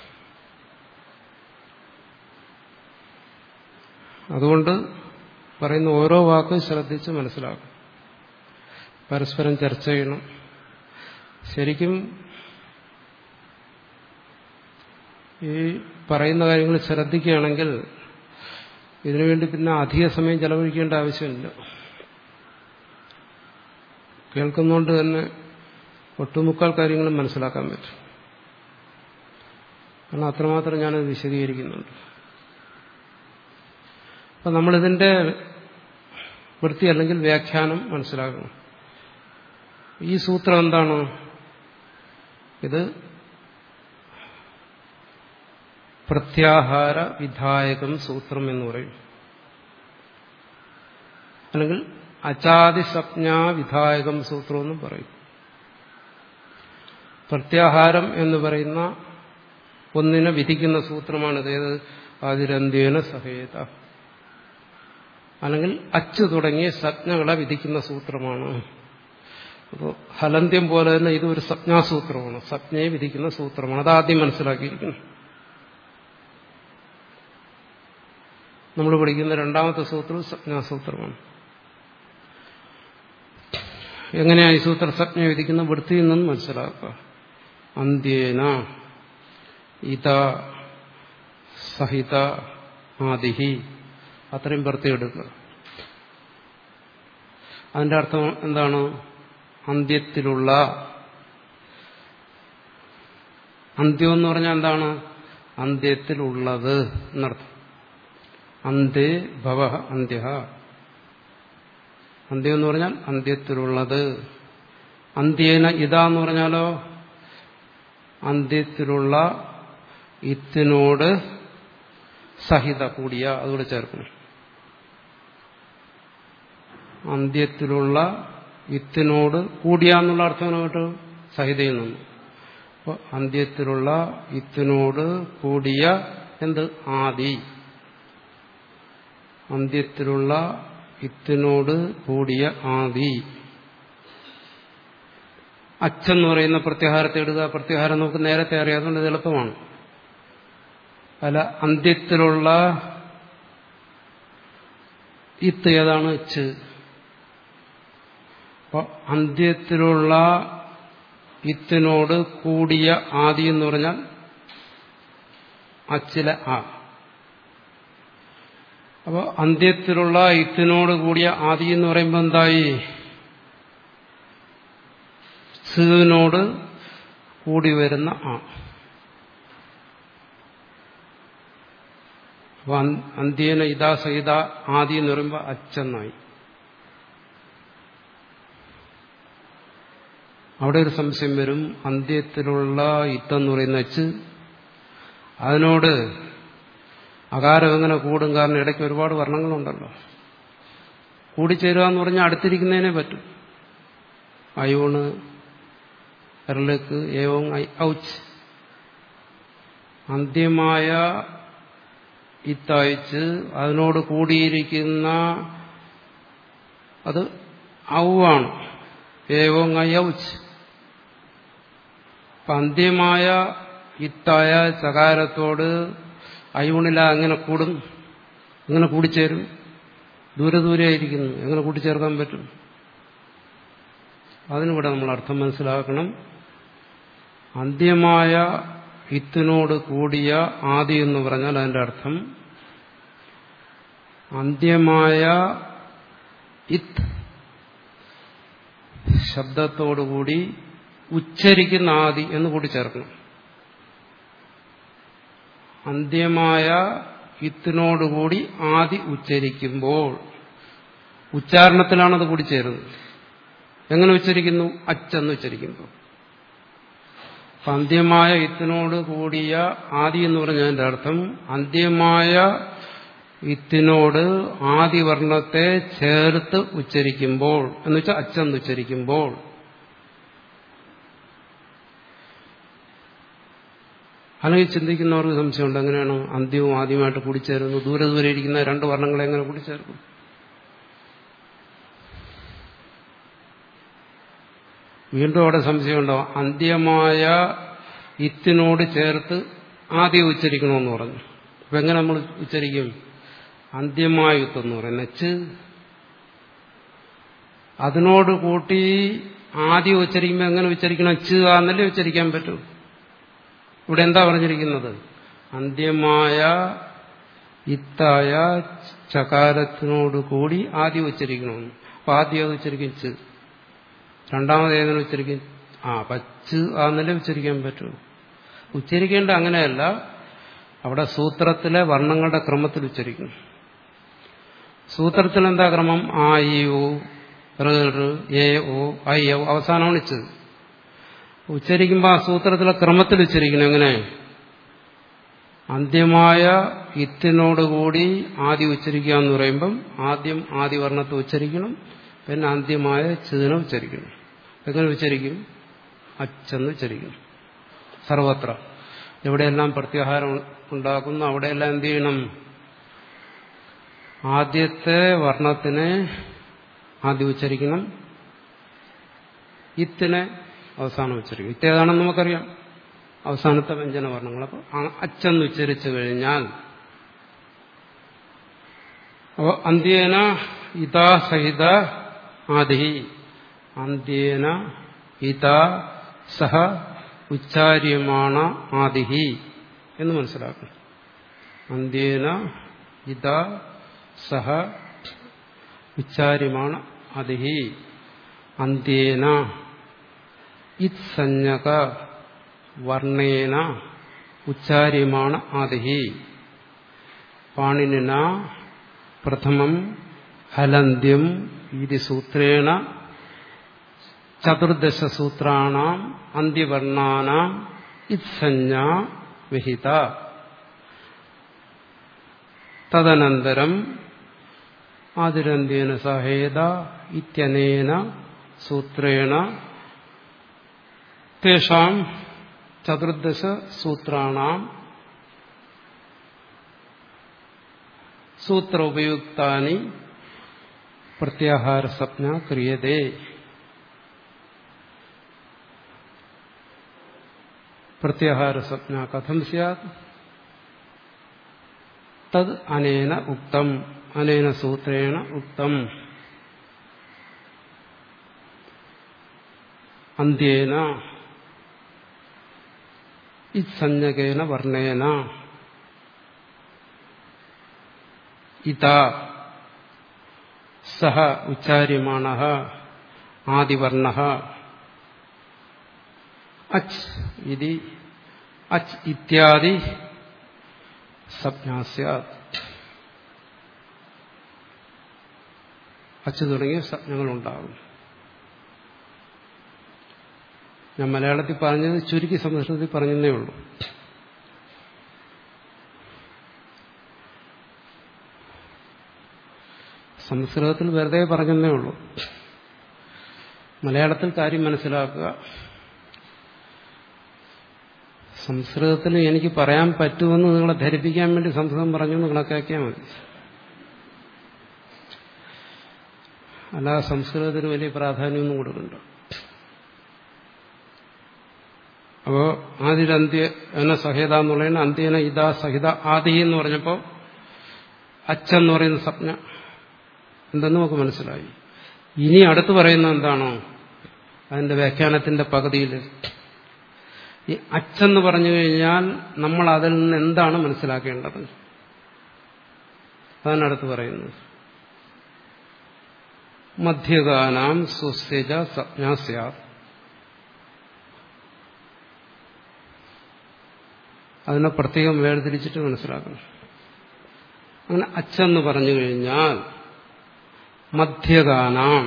അതുകൊണ്ട് പറയുന്ന ഓരോ വാക്കും ശ്രദ്ധിച്ച് മനസ്സിലാക്കും പരസ്പരം ചർച്ച ചെയ്യണം ശരിക്കും ഈ പറയുന്ന കാര്യങ്ങൾ ശ്രദ്ധിക്കുകയാണെങ്കിൽ ഇതിനുവേണ്ടി പിന്നെ അധിക സമയം ചെലവഴിക്കേണ്ട ആവശ്യമില്ല കേൾക്കുന്നതുകൊണ്ട് തന്നെ ഒട്ടുമുക്കാൽ കാര്യങ്ങളും മനസ്സിലാക്കാൻ പറ്റും കാരണം അത്രമാത്രം ഞാനത് വിശദീകരിക്കുന്നുണ്ട് അപ്പം നമ്മളിതിൻ്റെ വൃത്തി അല്ലെങ്കിൽ വ്യാഖ്യാനം മനസ്സിലാക്കണം ഈ സൂത്രം എന്താണ് ഇത് പ്രത്യാഹാര വിധായകം സൂത്രം എന്ന് പറയും അല്ലെങ്കിൽ അചാതി സ്വപ്നാ വിധായകം സൂത്രം എന്നും പറയും പ്രത്യാഹാരം എന്ന് പറയുന്ന ഒന്നിനെ വിധിക്കുന്ന സൂത്രമാണിത് ഏത് ആതിരന്ത്യേന സഹേത അല്ലെങ്കിൽ അച്ചു തുടങ്ങിയ സജ്ഞകളെ വിധിക്കുന്ന സൂത്രമാണ് അപ്പോൾ ഹലന്ത്യം പോലെ തന്നെ ഇത് ഒരു സജ്ഞാസൂത്രമാണ് സജ്ഞയെ വിധിക്കുന്ന സൂത്രമാണ് അതാദ്യം മനസ്സിലാക്കിയിരിക്കുന്നു നമ്മൾ പഠിക്കുന്ന രണ്ടാമത്തെ സൂത്രം സജ്ഞാസൂത്രമാണ് എങ്ങനെയാണ് ഈ സൂത്ര സജ്ഞ വിധിക്കുന്ന വൃത്തിയിൽ നിന്നും മനസ്സിലാക്കുക അന്ത്യേന ഇത സഹിത ആദിഹി അത്രയും വൃത്തി എടുക്കുക അതിന്റെ അർത്ഥം എന്താണ് അന്ത്യത്തിലുള്ള അന്ത്യം എന്ന് പറഞ്ഞാൽ എന്താണ് അന്ത്യത്തിലുള്ളത് എന്നർത്ഥം അന്ത്യേ ഭവ അന്ത്യ അന്ത്യം എന്ന് പറഞ്ഞാൽ അന്ത്യത്തിലുള്ളത് അന്ത്യേന ഇതാന്ന് പറഞ്ഞാലോ അന്ത്യത്തിലുള്ള ഇത്തിനോട് സഹിത കൂടിയ അതുകൂടെ ചേർക്കണം അന്ത്യത്തിലുള്ള ഇത്തിനോട് കൂടിയ എന്നുള്ള അർത്ഥം കേട്ടോ സഹിതയിൽ നിന്നു അപ്പോൾ അന്ത്യത്തിലുള്ള ഇത്തിനോട് കൂടിയ എന്ത് ആദി അന്ത്യത്തിലുള്ള ഇത്തിനോട് കൂടിയ ആദി അച്ഛെന്ന് പറയുന്ന പ്രത്യാഹാരത്തെ ഇടുക പ്രത്യാഹാരം നമുക്ക് നേരത്തെ അറിയാം അതുകൊണ്ട് ഇത് എളുപ്പമാണ് അല്ല അന്ത്യത്തിലുള്ള ഇത്ത് ഏതാണ് ച് അപ്പൊ അന്ത്യത്തിലുള്ള ഇത്തിനോട് കൂടിയ ആദി എന്ന് പറഞ്ഞാൽ അച്ചില ആ അപ്പോൾ അന്ത്യത്തിലുള്ള ഇത്തിനോട് കൂടിയ ആദി എന്ന് പറയുമ്പോൾ എന്തായി സിനോട് കൂടി വരുന്ന ആ അപ്പൊ അന്ത്യേന ഇതാ സഹിത ആദി എന്ന് പറയുമ്പോൾ അച്ചെന്നായി അവിടെ ഒരു സംശയം വരും അന്ത്യത്തിലുള്ള ഇത്തെന്ന് പറയുന്ന അച്ച് അതിനോട് അകാരം എങ്ങനെ കൂടും കാരണം ഇടയ്ക്ക് ഒരുപാട് വർണ്ണങ്ങളുണ്ടല്ലോ കൂടിച്ചേരുക എന്ന് പറഞ്ഞാൽ അടുത്തിരിക്കുന്നതിനെ പറ്റും അയോണ് എർലക്ക് ഏവം ഔച്ച് അന്ത്യമായ ഇത്തയച്ച് അതിനോട് കൂടിയിരിക്കുന്ന അത് ഔവാണ് ഏവം ഔച്ച് അന്ത്യമായ ഇത്തായ ചകാരത്തോട് അയൂണില എങ്ങനെ കൂടും എങ്ങനെ കൂടിച്ചേരും ദൂരെ ദൂരെ ആയിരിക്കുന്നു എങ്ങനെ കൂട്ടിച്ചേർക്കാൻ പറ്റും അതിനിവിടെ നമ്മൾ അർത്ഥം മനസ്സിലാക്കണം അന്ത്യമായ ഇത്തിനോട് കൂടിയ ആദി എന്ന് പറഞ്ഞാൽ അതിന്റെ അർത്ഥം അന്ത്യമായ ഇത്ത് ശബ്ദത്തോടുകൂടി ഉച്ചരിക്കുന്ന ആദി എന്ന് കൂടി ചേർക്കണം അന്ത്യമായ ഇത്തിനോടുകൂടി ആദി ഉച്ചരിക്കുമ്പോൾ ഉച്ചാരണത്തിലാണത് കൂടി ചേരുന്നത് എങ്ങനെ ഉച്ചരിക്കുന്നു അച്ചെന്ന് ഉച്ചരിക്കുമ്പോൾ അന്ത്യമായ ഇത്തിനോട് കൂടിയ ആദി എന്ന് പറഞ്ഞതിന്റെ അർത്ഥം അന്ത്യമായ ഇത്തിനോട് ആദിവർണത്തെ ചേർത്ത് ഉച്ചരിക്കുമ്പോൾ എന്ന് വെച്ചാൽ അച്ചെന്ന് ഉച്ചരിക്കുമ്പോൾ അല്ലെങ്കിൽ ചിന്തിക്കുന്നവർക്ക് സംശയമുണ്ട് എങ്ങനെയാണ് അന്ത്യവും ആദ്യമായിട്ട് കൂടിച്ചേരുന്നത് ദൂരെ ദൂരെ ഇരിക്കുന്ന രണ്ട് വർണ്ണങ്ങളെ എങ്ങനെ കൂടിച്ചേർക്കും വീണ്ടും അവിടെ സംശയമുണ്ടോ അന്ത്യമായ ഇത്തിനോട് ചേർത്ത് ആദ്യം ഉച്ചരിക്കണമെന്ന് പറഞ്ഞു അപ്പൊ എങ്ങനെ നമ്മൾ ഉച്ചരിക്കും അന്ത്യമായ യുദ്ധം എന്ന് പറയുന്നത് നെച്ച് അതിനോട് കൂട്ടി ആദ്യം ഉച്ചരിക്കുമ്പോൾ എങ്ങനെ ഉച്ചരിക്കണം ച് ആന്നല്ലേ ഉച്ചരിക്കാൻ പറ്റൂ ഇവിടെ എന്താ പറഞ്ഞിരിക്കുന്നത് അന്ത്യമായ ഇത്തായ ചകാരത്തിനോട് കൂടി ആദ്യം ഉച്ചരിക്കണമെന്ന് അപ്പൊ ആദ്യം അത് ഉച്ചരിക്കും ച് രണ്ടാമത് ഏതെങ്കിലും ഉച്ചരിക്കും ആ പച്ച് ആന്നല്ലേ ഉച്ചരിക്കാൻ പറ്റൂ ഉച്ചരിക്കേണ്ട അങ്ങനെയല്ല അവിടെ സൂത്രത്തിലെ വർണ്ണങ്ങളുടെ ക്രമത്തിൽ ഉച്ചരിക്കും സൂത്രത്തിൽ എന്താ ക്രമം ആ ഇ ഓ എ ഓ ഐ ഓ അവസാനമാണ് ഇച്ചത് ഉച്ചരിക്കുമ്പോൾ ആ സൂത്രത്തിലെ ക്രമത്തിൽ ഉച്ചരിക്കണം എങ്ങനെ അന്ത്യമായ ഇത്തിനോടുകൂടി ആദ്യം ഉച്ചരിക്കുക എന്ന് പറയുമ്പം ആദ്യം ആദ്യവർണ്ണത്തെ ഉച്ചരിക്കണം പിന്നെ അന്ത്യമായ ചിതിനെ ഉച്ചരിക്കണം എങ്ങനെ ഉച്ചരിക്കും അച്ചെന്ന് ഉച്ചരിക്കണം സർവത്ര എവിടെയെല്ലാം പ്രത്യാഹാരം ഉണ്ടാക്കുന്നു അവിടെയെല്ലാം എന്ത് ചെയ്യണം ആദ്യത്തെ വർണ്ണത്തിനെ ആദ്യം ഉച്ചരിക്കണം ഇത്തിനെ അവസാനം ഉച്ചരിക്കും ഇത്തേതാണെന്ന് നമുക്കറിയാം അവസാനത്തെ വ്യഞ്ജന വർണ്ണങ്ങൾ അപ്പോൾ അച്ചെന്ന് ഉച്ചരിച്ചു കഴിഞ്ഞാൽ അപ്പോൾ അന്ത്യേന ഇതാ സഹിത ആദി അന്ത്യേന ഇതാ സഹ ഉച്ചാര്യമാണ് ആദിഹി എന്ന് മനസ്സിലാക്കണം അന്ത്യേന ഇതാ സഹ ഉച്ചാര്യമാണ് അതിഹി അന്ത്യേന ഇത്സഞ്ജക വർണ്ണേന ഉച്ചാര്യമാണ് ആദിഹി പാണിനിന പ്രഥമം ഹലന്ത്യം ഇതി സൂത്രേണ ചതുർദശസൂത്രാണാം അന്ത്യവർണ്ണാനാം ഇത്സഞ്ജ വിഹിത തദനന്തരം ആതിരന്ത്യേന സഹേത ഇത്യനേന സൂത്രേണ തേഷാം ചതുർദശ സൂത്രാണാം സൂത്ര ഉപയുക്താനി പ്രത്യാഹാര സ്വപ്ന ക്രിയതേ പ്രത്യാഹാര സ്വപ്ന കഥം സ്യാത് തത് അനേന ഉക്തം അനേന സൂത്രേണ ഉക്തം അന്ത്യേന ഇത്സഞ്ജകേന വർണ്ണേന ഇത സഹ ഉച്ചാര്യമാണ ആദിവർണ അച്ച് ഇതി അച്ച് ഇത്യാദി സംജ്ഞാസ്യാത് അച്ച് തുടങ്ങിയ സംജ്ഞകളുണ്ടാകും ഞാൻ മലയാളത്തിൽ പറഞ്ഞത് ചുരുക്കി സംസ്കൃതത്തിൽ പറഞ്ഞതേ ഉള്ളൂ സംസ്കൃതത്തിൽ വെറുതെ പറഞ്ഞതേ ഉള്ളൂ മലയാളത്തിൽ കാര്യം മനസ്സിലാക്കുക സംസ്കൃതത്തിൽ എനിക്ക് പറയാൻ പറ്റുമെന്ന് നിങ്ങളെ ധരിപ്പിക്കാൻ വേണ്ടി സംസ്കൃതം പറഞ്ഞു എന്ന് കണക്കാക്കിയാൽ മതി അല്ലാതെ സംസ്കൃതത്തിന് വലിയ പ്രാധാന്യമൊന്നും കൊടുക്കുന്നുണ്ട് അപ്പോ ആദിരന്ത്യ എന്ന സഹിത എന്നുള്ളതിന് അന്ത്യേന ഇതാ സഹിത ആദി എന്ന് പറഞ്ഞപ്പോൾ അച്ഛന്ന് പറയുന്ന സ്വപ്ന എന്തെന്ന് നമുക്ക് മനസ്സിലായി ഇനി അടുത്ത് പറയുന്നത് എന്താണോ അതിന്റെ വ്യാഖ്യാനത്തിന്റെ പകുതിയിൽ ഈ അച്ഛന്ന് പറഞ്ഞു കഴിഞ്ഞാൽ നമ്മൾ അതിൽ നിന്ന് എന്താണ് മനസ്സിലാക്കേണ്ടത് അതാണ് അടുത്ത് പറയുന്നത് മധ്യഗാനാം സുസ്ഥിജ സജ്ഞാസ്യാത് അതിനെ പ്രത്യേകം വേർതിരിച്ചിട്ട് മനസ്സിലാക്കണം അങ്ങനെ അച്ഛന്ന് പറഞ്ഞു കഴിഞ്ഞാൽ മധ്യഗാനാം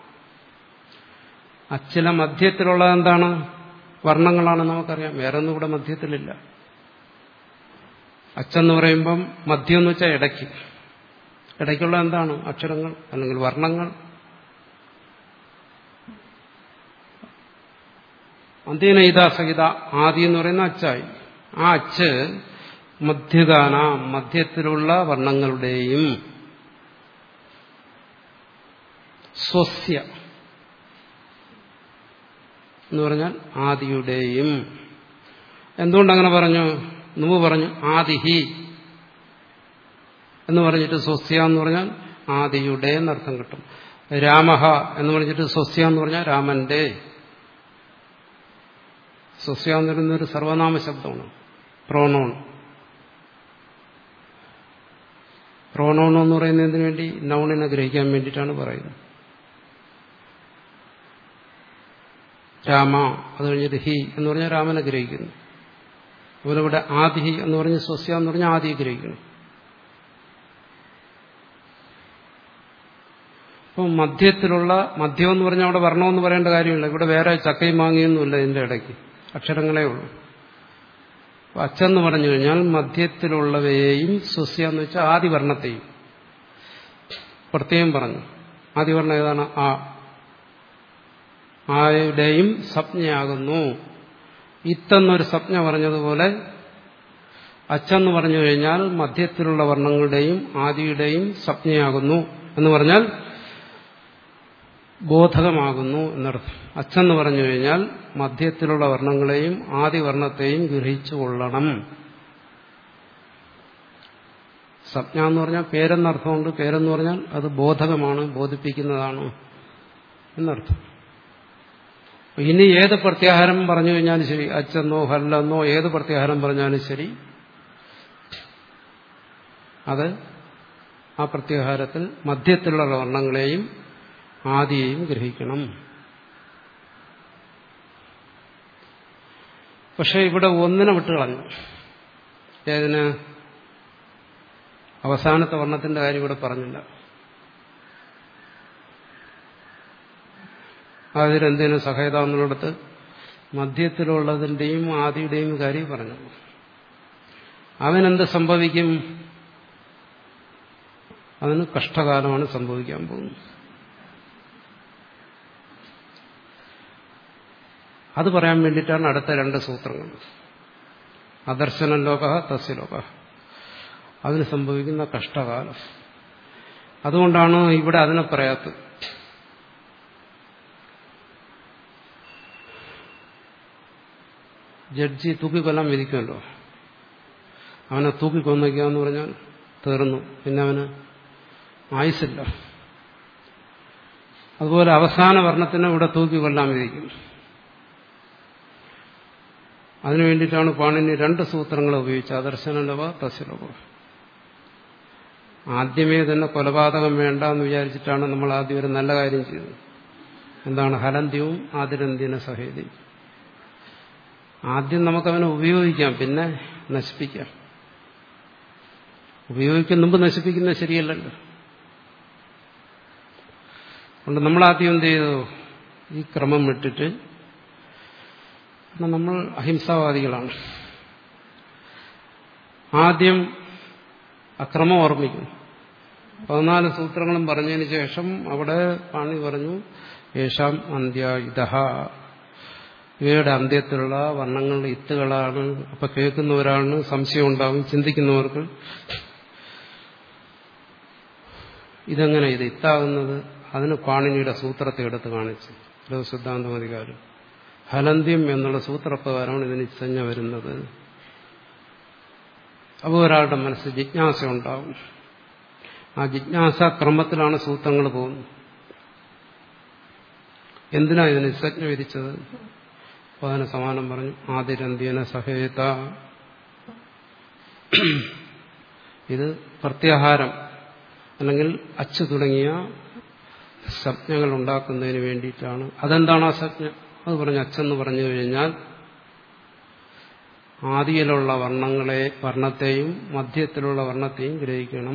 അച്ചില മധ്യത്തിലുള്ളത് എന്താണ് വർണ്ണങ്ങളാണ് നമുക്കറിയാം വേറെ ഒന്നും ഇവിടെ മധ്യത്തിലില്ല അച്ചെന്ന് പറയുമ്പം മധ്യം എന്ന് വെച്ചാൽ ഇടയ്ക്ക് ഇടയ്ക്കുള്ള എന്താണ് അക്ഷരങ്ങൾ അല്ലെങ്കിൽ വർണ്ണങ്ങൾ അന്ത്യന ഇതാ സഹിത ആദി എന്ന് പറയുന്ന അച്ചായി ആ അച്ച് മധ്യഗാന മധ്യത്തിലുള്ള വർണ്ണങ്ങളുടെയും സ്വസ്യ എന്ന് പറഞ്ഞാൽ ആദിയുടെയും എന്തുകൊണ്ടങ്ങനെ പറഞ്ഞു മുമ്പ് പറഞ്ഞു ആദിഹി എന്ന് പറഞ്ഞിട്ട് സ്വസ്യ എന്ന് പറഞ്ഞാൽ ആദിയുടെ എന്നർത്ഥം കിട്ടും രാമഹ എന്ന് പറഞ്ഞിട്ട് സ്വസ്യ എന്ന് പറഞ്ഞാൽ രാമന്റെ സ്വസ്യ എന്ന് പറയുന്ന ഒരു സർവനാമ ശബ്ദമാണ് പ്രോണോൺ പ്രോണോൺ എന്ന് പറയുന്നതിന് വേണ്ടി നൗണിനെ ഗ്രഹിക്കാൻ വേണ്ടിയിട്ടാണ് പറയുന്നത് രാമ അത് കഴിഞ്ഞിട്ട് ഹി എന്ന് പറഞ്ഞാൽ രാമനെ ഗ്രഹിക്കുന്നു അതുപോലെ ഇവിടെ ആദിഹി എന്ന് പറഞ്ഞ് സ്വസ്യ എന്ന് പറഞ്ഞാൽ ആദിയെ ഗ്രഹിക്കുന്നു അപ്പം മധ്യത്തിലുള്ള മദ്യം എന്ന് പറഞ്ഞാൽ അവിടെ വർണ്ണമെന്ന് പറയേണ്ട കാര്യമില്ല ഇവിടെ വേറെ ചക്കയും മാങ്ങിയൊന്നുമില്ല ഇതിന്റെ ഇടയ്ക്ക് അക്ഷരങ്ങളേ ഉള്ളൂ അച്ചെന്ന് പറഞ്ഞു കഴിഞ്ഞാൽ മധ്യത്തിലുള്ളവയെയും സ്വസ്യ എന്ന് വെച്ചാൽ ആദിവർണത്തെയും പ്രത്യേകം പറഞ്ഞു ആദിവർണം ഏതാണ് ആ ആയുടെയും സംജ്ഞയാകുന്നു ഇത്തെന്നൊരു സംജ്ഞ പറഞ്ഞതുപോലെ അച്ചെന്ന് പറഞ്ഞു കഴിഞ്ഞാൽ മധ്യത്തിലുള്ള വർണ്ണങ്ങളുടെയും ആദിയുടെയും സംജ്ഞയാകുന്നു എന്ന് പറഞ്ഞാൽ ബോധകമാകുന്നു എന്നർത്ഥം അച്ഛന്ന് പറഞ്ഞു കഴിഞ്ഞാൽ മധ്യത്തിലുള്ള വർണ്ണങ്ങളെയും ആദിവർണത്തെയും ഗ്രഹിച്ചു കൊള്ളണം സംജ്ഞ എന്ന് പറഞ്ഞാൽ പേരെന്നർത്ഥമുണ്ട് പേരെന്ന് പറഞ്ഞാൽ അത് ബോധകമാണ് ബോധിപ്പിക്കുന്നതാണ് എന്നർത്ഥം ഇനി ഏത് പ്രത്യാഹാരം പറഞ്ഞു കഴിഞ്ഞാലും ശരി അച്ഛന്നോ ഹല്ലെന്നോ ഏത് പ്രത്യാഹാരം പറഞ്ഞാലും ശരി അത് ആ പ്രത്യാഹാരത്തിൽ മധ്യത്തിലുള്ള വർണ്ണങ്ങളെയും ആദിയെയും ഗ്രഹിക്കണം പക്ഷെ ഇവിടെ ഒന്നിനെ വിട്ടുകളഞ്ഞു ഏതിന് അവസാനത്തെ വർണ്ണത്തിന്റെ കാര്യം ഇവിടെ പറഞ്ഞില്ല അതിലെന്തേലും സഹായത എന്നുള്ളിടത്ത് മധ്യത്തിലുള്ളതിന്റെയും ആദിയുടെയും കാര്യം പറഞ്ഞു അവനെന്ത് സംഭവിക്കും അതിന് കഷ്ടകാലമാണ് സംഭവിക്കാൻ പോകുന്നത് അത് പറയാൻ വേണ്ടിയിട്ടാണ് അടുത്ത രണ്ട് സൂത്രങ്ങൾ അദർശന ലോക തസ്യലോക അതിന് സംഭവിക്കുന്ന കഷ്ടകാലം അതുകൊണ്ടാണ് ഇവിടെ അതിനെ പറയാത്തത് ജഡ്ജി തൂക്കിക്കൊല്ലാൻ വിധിക്കുമല്ലോ അവനെ തൂക്കിക്കൊന്നയ്ക്കാന്ന് പറഞ്ഞാൽ തീർന്നു പിന്നെ അവന് ആയുസില്ല അതുപോലെ അവസാന വർണ്ണത്തിനെ ഇവിടെ തൂക്കി കൊല്ലാൻ വിധിക്കും അതിനു വേണ്ടിയിട്ടാണ് പാണിനി രണ്ട് സൂത്രങ്ങൾ ഉപയോഗിച്ചത് അദർശനലവ തസ്യലവ ആദ്യമേ തന്നെ കൊലപാതകം വേണ്ട എന്ന് വിചാരിച്ചിട്ടാണ് നമ്മൾ ആദ്യം ഒരു നല്ല കാര്യം ചെയ്തത് എന്താണ് ഹലന്ത്യവും ആതിരന്ത്യന സഹേതി ആദ്യം നമുക്കവനെ ഉപയോഗിക്കാം പിന്നെ നശിപ്പിക്കാം ഉപയോഗിക്കും മുമ്പ് നശിപ്പിക്കുന്നത് ശരിയല്ലല്ലോ അതുകൊണ്ട് നമ്മൾ ആദ്യം എന്ത് ചെയ്തു ഈ ക്രമം വിട്ടിട്ട് നമ്മൾ അഹിംസാവാദികളാണ് ആദ്യം അക്രമം ഓർമ്മിക്കും പതിനാല് സൂത്രങ്ങളും പറഞ്ഞതിന് ശേഷം അവിടെ പാണി പറഞ്ഞു യേശാം അന്ത്യ ഇതഹ ഇവയുടെ അന്ത്യത്തിലുള്ള വർണ്ണങ്ങളുടെ ഇത്തുകളാണ് അപ്പൊ കേൾക്കുന്നവരാണ് സംശയം ഉണ്ടാവും ചിന്തിക്കുന്നവർക്ക് ഇതെങ്ങനെ ഇത് ഇത്താകുന്നത് അതിന് പാണിനിയുടെ സൂത്രത്തെ എടുത്ത് കാണിച്ചു ലോകസിദ്ധാന്തമധികാരം ഹലന്ത്യം എന്നുള്ള സൂത്രപ്രകാരമാണ് ഇതിന് ഇസഞ്ഞ വരുന്നത് അപ്പോൾ ഒരാളുടെ മനസ്സിൽ ജിജ്ഞാസ ഉണ്ടാവും ആ ജിജ്ഞാസ ക്രമത്തിലാണ് സൂത്രങ്ങൾ പോകുന്നത് എന്തിനാ ഇതിന് ഇസജ്ഞ വിധിച്ചത് അപ്പോൾ അതിന് സമാനം പറഞ്ഞു ആദിരന്ത്യന സഹേത ഇത് പ്രത്യാഹാരം അല്ലെങ്കിൽ അച്ചു തുടങ്ങിയ സംജ്ഞകൾ ഉണ്ടാക്കുന്നതിന് വേണ്ടിയിട്ടാണ് അതെന്താണ് ആ സംജ്ഞ അത് പറഞ്ഞ അച്ചെന്ന് പറഞ്ഞു കഴിഞ്ഞാൽ ആദിയിലുള്ള വർണ്ണങ്ങളെ വർണ്ണത്തെയും മധ്യത്തിലുള്ള വർണ്ണത്തെയും ഗ്രഹിക്കണം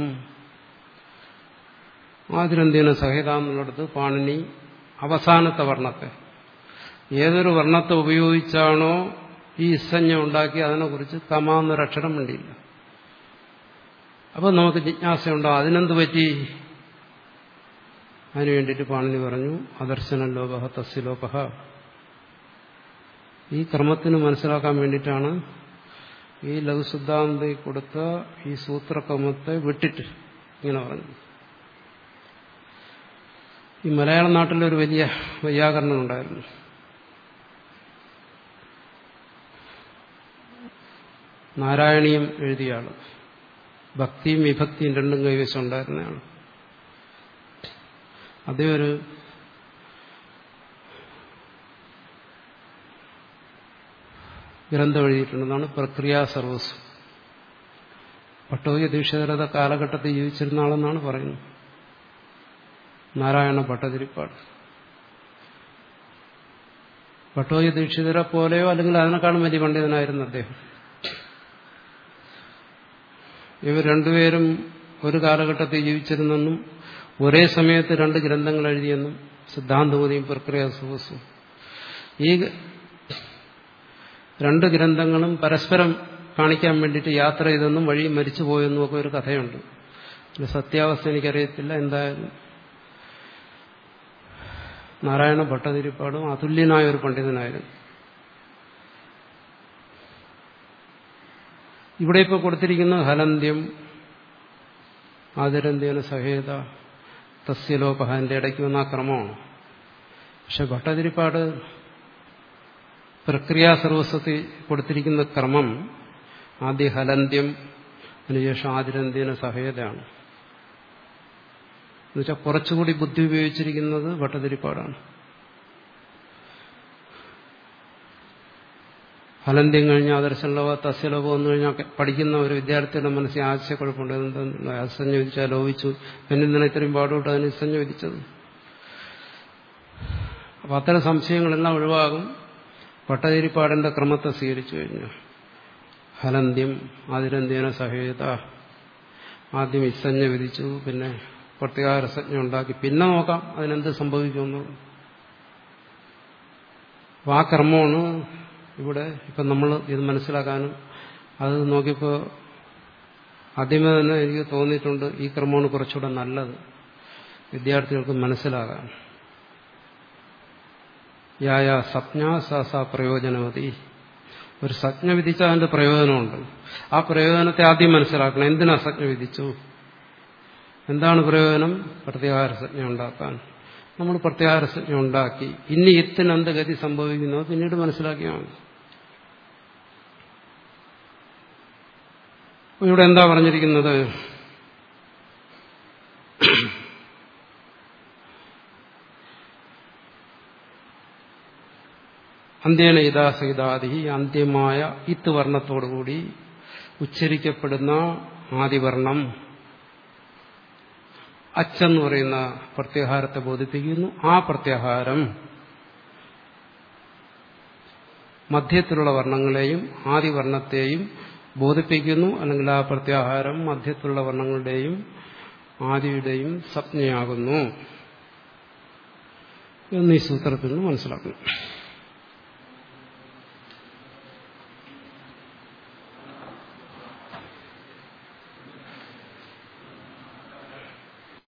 ആതിരന്ത്യന സഹിത എന്നുള്ളിടത്ത് പാണിനി അവസാനത്തെ വർണ്ണത്തെ ഏതൊരു വർണ്ണത്തെ ഉപയോഗിച്ചാണോ ഈ ഇസഞ്ഞ ഉണ്ടാക്കി അതിനെക്കുറിച്ച് കമാന്നൊരക്ഷരം വേണ്ടിയില്ല അപ്പോൾ നമുക്ക് ജിജ്ഞാസയുണ്ടാവും അതിനെന്ത് പറ്റി അതിനു വേണ്ടിയിട്ട് പാണിനി പറഞ്ഞു അദർശന ലോപഹ തസ്യലോപഹ ഈ ക്രമത്തിന് മനസ്സിലാക്കാൻ വേണ്ടിയിട്ടാണ് ഈ ലഘുസിദ്ധാന്തി കൊടുത്ത ഈ സൂത്രക്രമത്തെ വിട്ടിട്ട് ഇങ്ങനെ പറഞ്ഞു ഈ മലയാള നാട്ടിലൊരു വലിയ വൈയാകരണം ഉണ്ടായിരുന്നു നാരായണീയം എഴുതിയ ആള് ഭക്തിയും വിഭക്തിയും രണ്ടും കൈവശം ഉണ്ടായിരുന്നയാൾ അതേ ഒരു ഗ്രന്ഥം എഴുതിയിട്ടുണ്ടെന്നാണ് പ്രക്രിയാ സർവസ് പട്ടോയ ദീക്ഷിതരത കാലഘട്ടത്തിൽ ജീവിച്ചിരുന്ന ആളെന്നാണ് പറയുന്നത് നാരായണ ഭട്ടതിരിപ്പാട് പട്ടോയ ദീക്ഷിതരെ പോലെയോ അല്ലെങ്കിൽ അതിനേക്കാളും വലിയ പണ്ഡിതനായിരുന്നു അദ്ദേഹം ഇവർ രണ്ടുപേരും ഒരു കാലഘട്ടത്തിൽ ജീവിച്ചിരുന്നെന്നും ഒരേ സമയത്ത് രണ്ട് ഗ്രന്ഥങ്ങൾ എഴുതിയെന്നും സിദ്ധാന്തമതിയും പ്രക്രിയ സുഖസും ഈ രണ്ട് ഗ്രന്ഥങ്ങളും പരസ്പരം കാണിക്കാൻ വേണ്ടിയിട്ട് യാത്ര ചെയ്തെന്നും വഴി മരിച്ചു പോയെന്നും ഒക്കെ ഒരു കഥയുണ്ട് അതിന്റെ സത്യാവസ്ഥ എനിക്കറിയത്തില്ല എന്തായാലും നാരായണ ഭട്ടതിരിപ്പാടും അതുല്യനായ ഒരു പണ്ഡിതനായിരുന്നു ഇവിടെ ഇപ്പോൾ കൊടുത്തിരിക്കുന്ന ഹലന്ത്യം ആദരന്ത്യേന സഹേത തസ്യലോപഹന്റെ ഇടയ്ക്ക് വന്ന ആ ക്രമമാണ് പക്ഷെ ഭട്ടതിരിപ്പാട് പ്രക്രിയാ സർവസ്വത്തിൽ കൊടുത്തിരിക്കുന്ന ക്രമം ആദ്യ ഹലന്ത്യം അതിനുശേഷം ആതിരന്ത്യേന സഹേതയാണ് എന്നുവെച്ചാൽ കുറച്ചുകൂടി ബുദ്ധി ഉപയോഗിച്ചിരിക്കുന്നത് ഭട്ടതിരിപ്പാടാണ് ഫലന്ത്യം കഴിഞ്ഞ ആദർശലോക തസ്യലോകം വന്നു കഴിഞ്ഞാൽ പഠിക്കുന്ന ഒരു വിദ്യാർത്ഥിയുടെ മനസ്സിൽ ആശയക്കുഴപ്പമുണ്ട് എന്തെന്നുള്ള അസഞ്ജ വിധിച്ചാൽ ലോപിച്ചു പിന്നെന്തിനാ ഇത്രയും പാടോട്ട് അതിന് ഇസഞ്ജ വിധിച്ചത് അപ്പൊ അത്തരം സംശയങ്ങളെല്ലാം ഒഴിവാകും പട്ടതിരിപ്പാടിന്റെ ക്രമത്തെ സ്വീകരിച്ചു കഴിഞ്ഞു ഹലന്ത്യം ആതിരന്ത്യേന സഹേത ആദ്യം ഇസഞ്ജ വിധിച്ചു പിന്നെ പ്രത്യേകാരസജ്ഞ ഉണ്ടാക്കി പിന്നെ നോക്കാം അതിനെന്ത് സംഭവിക്കുമെന്നുള്ളത് അപ്പൊ ആ ക്രമമാണ് ഇവിടെ ഇപ്പം നമ്മൾ ഇത് മനസ്സിലാക്കാനും അത് നോക്കിയപ്പോൾ ആദ്യമേ തന്നെ എനിക്ക് തോന്നിയിട്ടുണ്ട് ഈ ക്രമമാണ് കുറച്ചുകൂടെ നല്ലത് വിദ്യാർത്ഥികൾക്ക് മനസ്സിലാകാൻ യായ സപ്ഞ സ പ്രയോജനമതി ഒരു സജ്ഞ വിധിച്ചാൽ അതിന്റെ പ്രയോജനമുണ്ട് ആ പ്രയോജനത്തെ ആദ്യം മനസ്സിലാക്കണം എന്തിനാ സജ്ഞ വിധിച്ചു എന്താണ് പ്രയോജനം പ്രത്യാഹാരസജ്ഞ ഉണ്ടാക്കാൻ നമ്മൾ പ്രത്യാഹാരസജ്ഞ ഉണ്ടാക്കി ഇനി ഇത്തിന് എന്ത് ഗതി സംഭവിക്കുന്നോ പിന്നീട് മനസ്സിലാക്കിയാൽ മതി ഇവിടെ എന്താ പറഞ്ഞിരിക്കുന്നത് അന്ത്യേന ഇതാസഹിതാദി അന്ത്യമായ ഇത്ത് വർണ്ണത്തോടുകൂടി ഉച്ചരിക്കപ്പെടുന്ന ആദിവർണം അച്ചെന്ന് പറയുന്ന പ്രത്യാഹാരത്തെ ബോധിപ്പിക്കുന്നു ആ പ്രത്യാഹാരം മധ്യത്തിലുള്ള വർണ്ണങ്ങളെയും ആദിവർണത്തെയും ബോധിപ്പിക്കുന്നു അല്ലെങ്കിൽ ആ പ്രത്യാഹാരം മധ്യത്തിലുള്ള വർണ്ണങ്ങളുടെയും ആദിയുടെയും സംജ്ഞയാകുന്നു എന്ന് ഈ സൂത്രത്തിൽ നിന്ന് മനസ്സിലാക്കുന്നു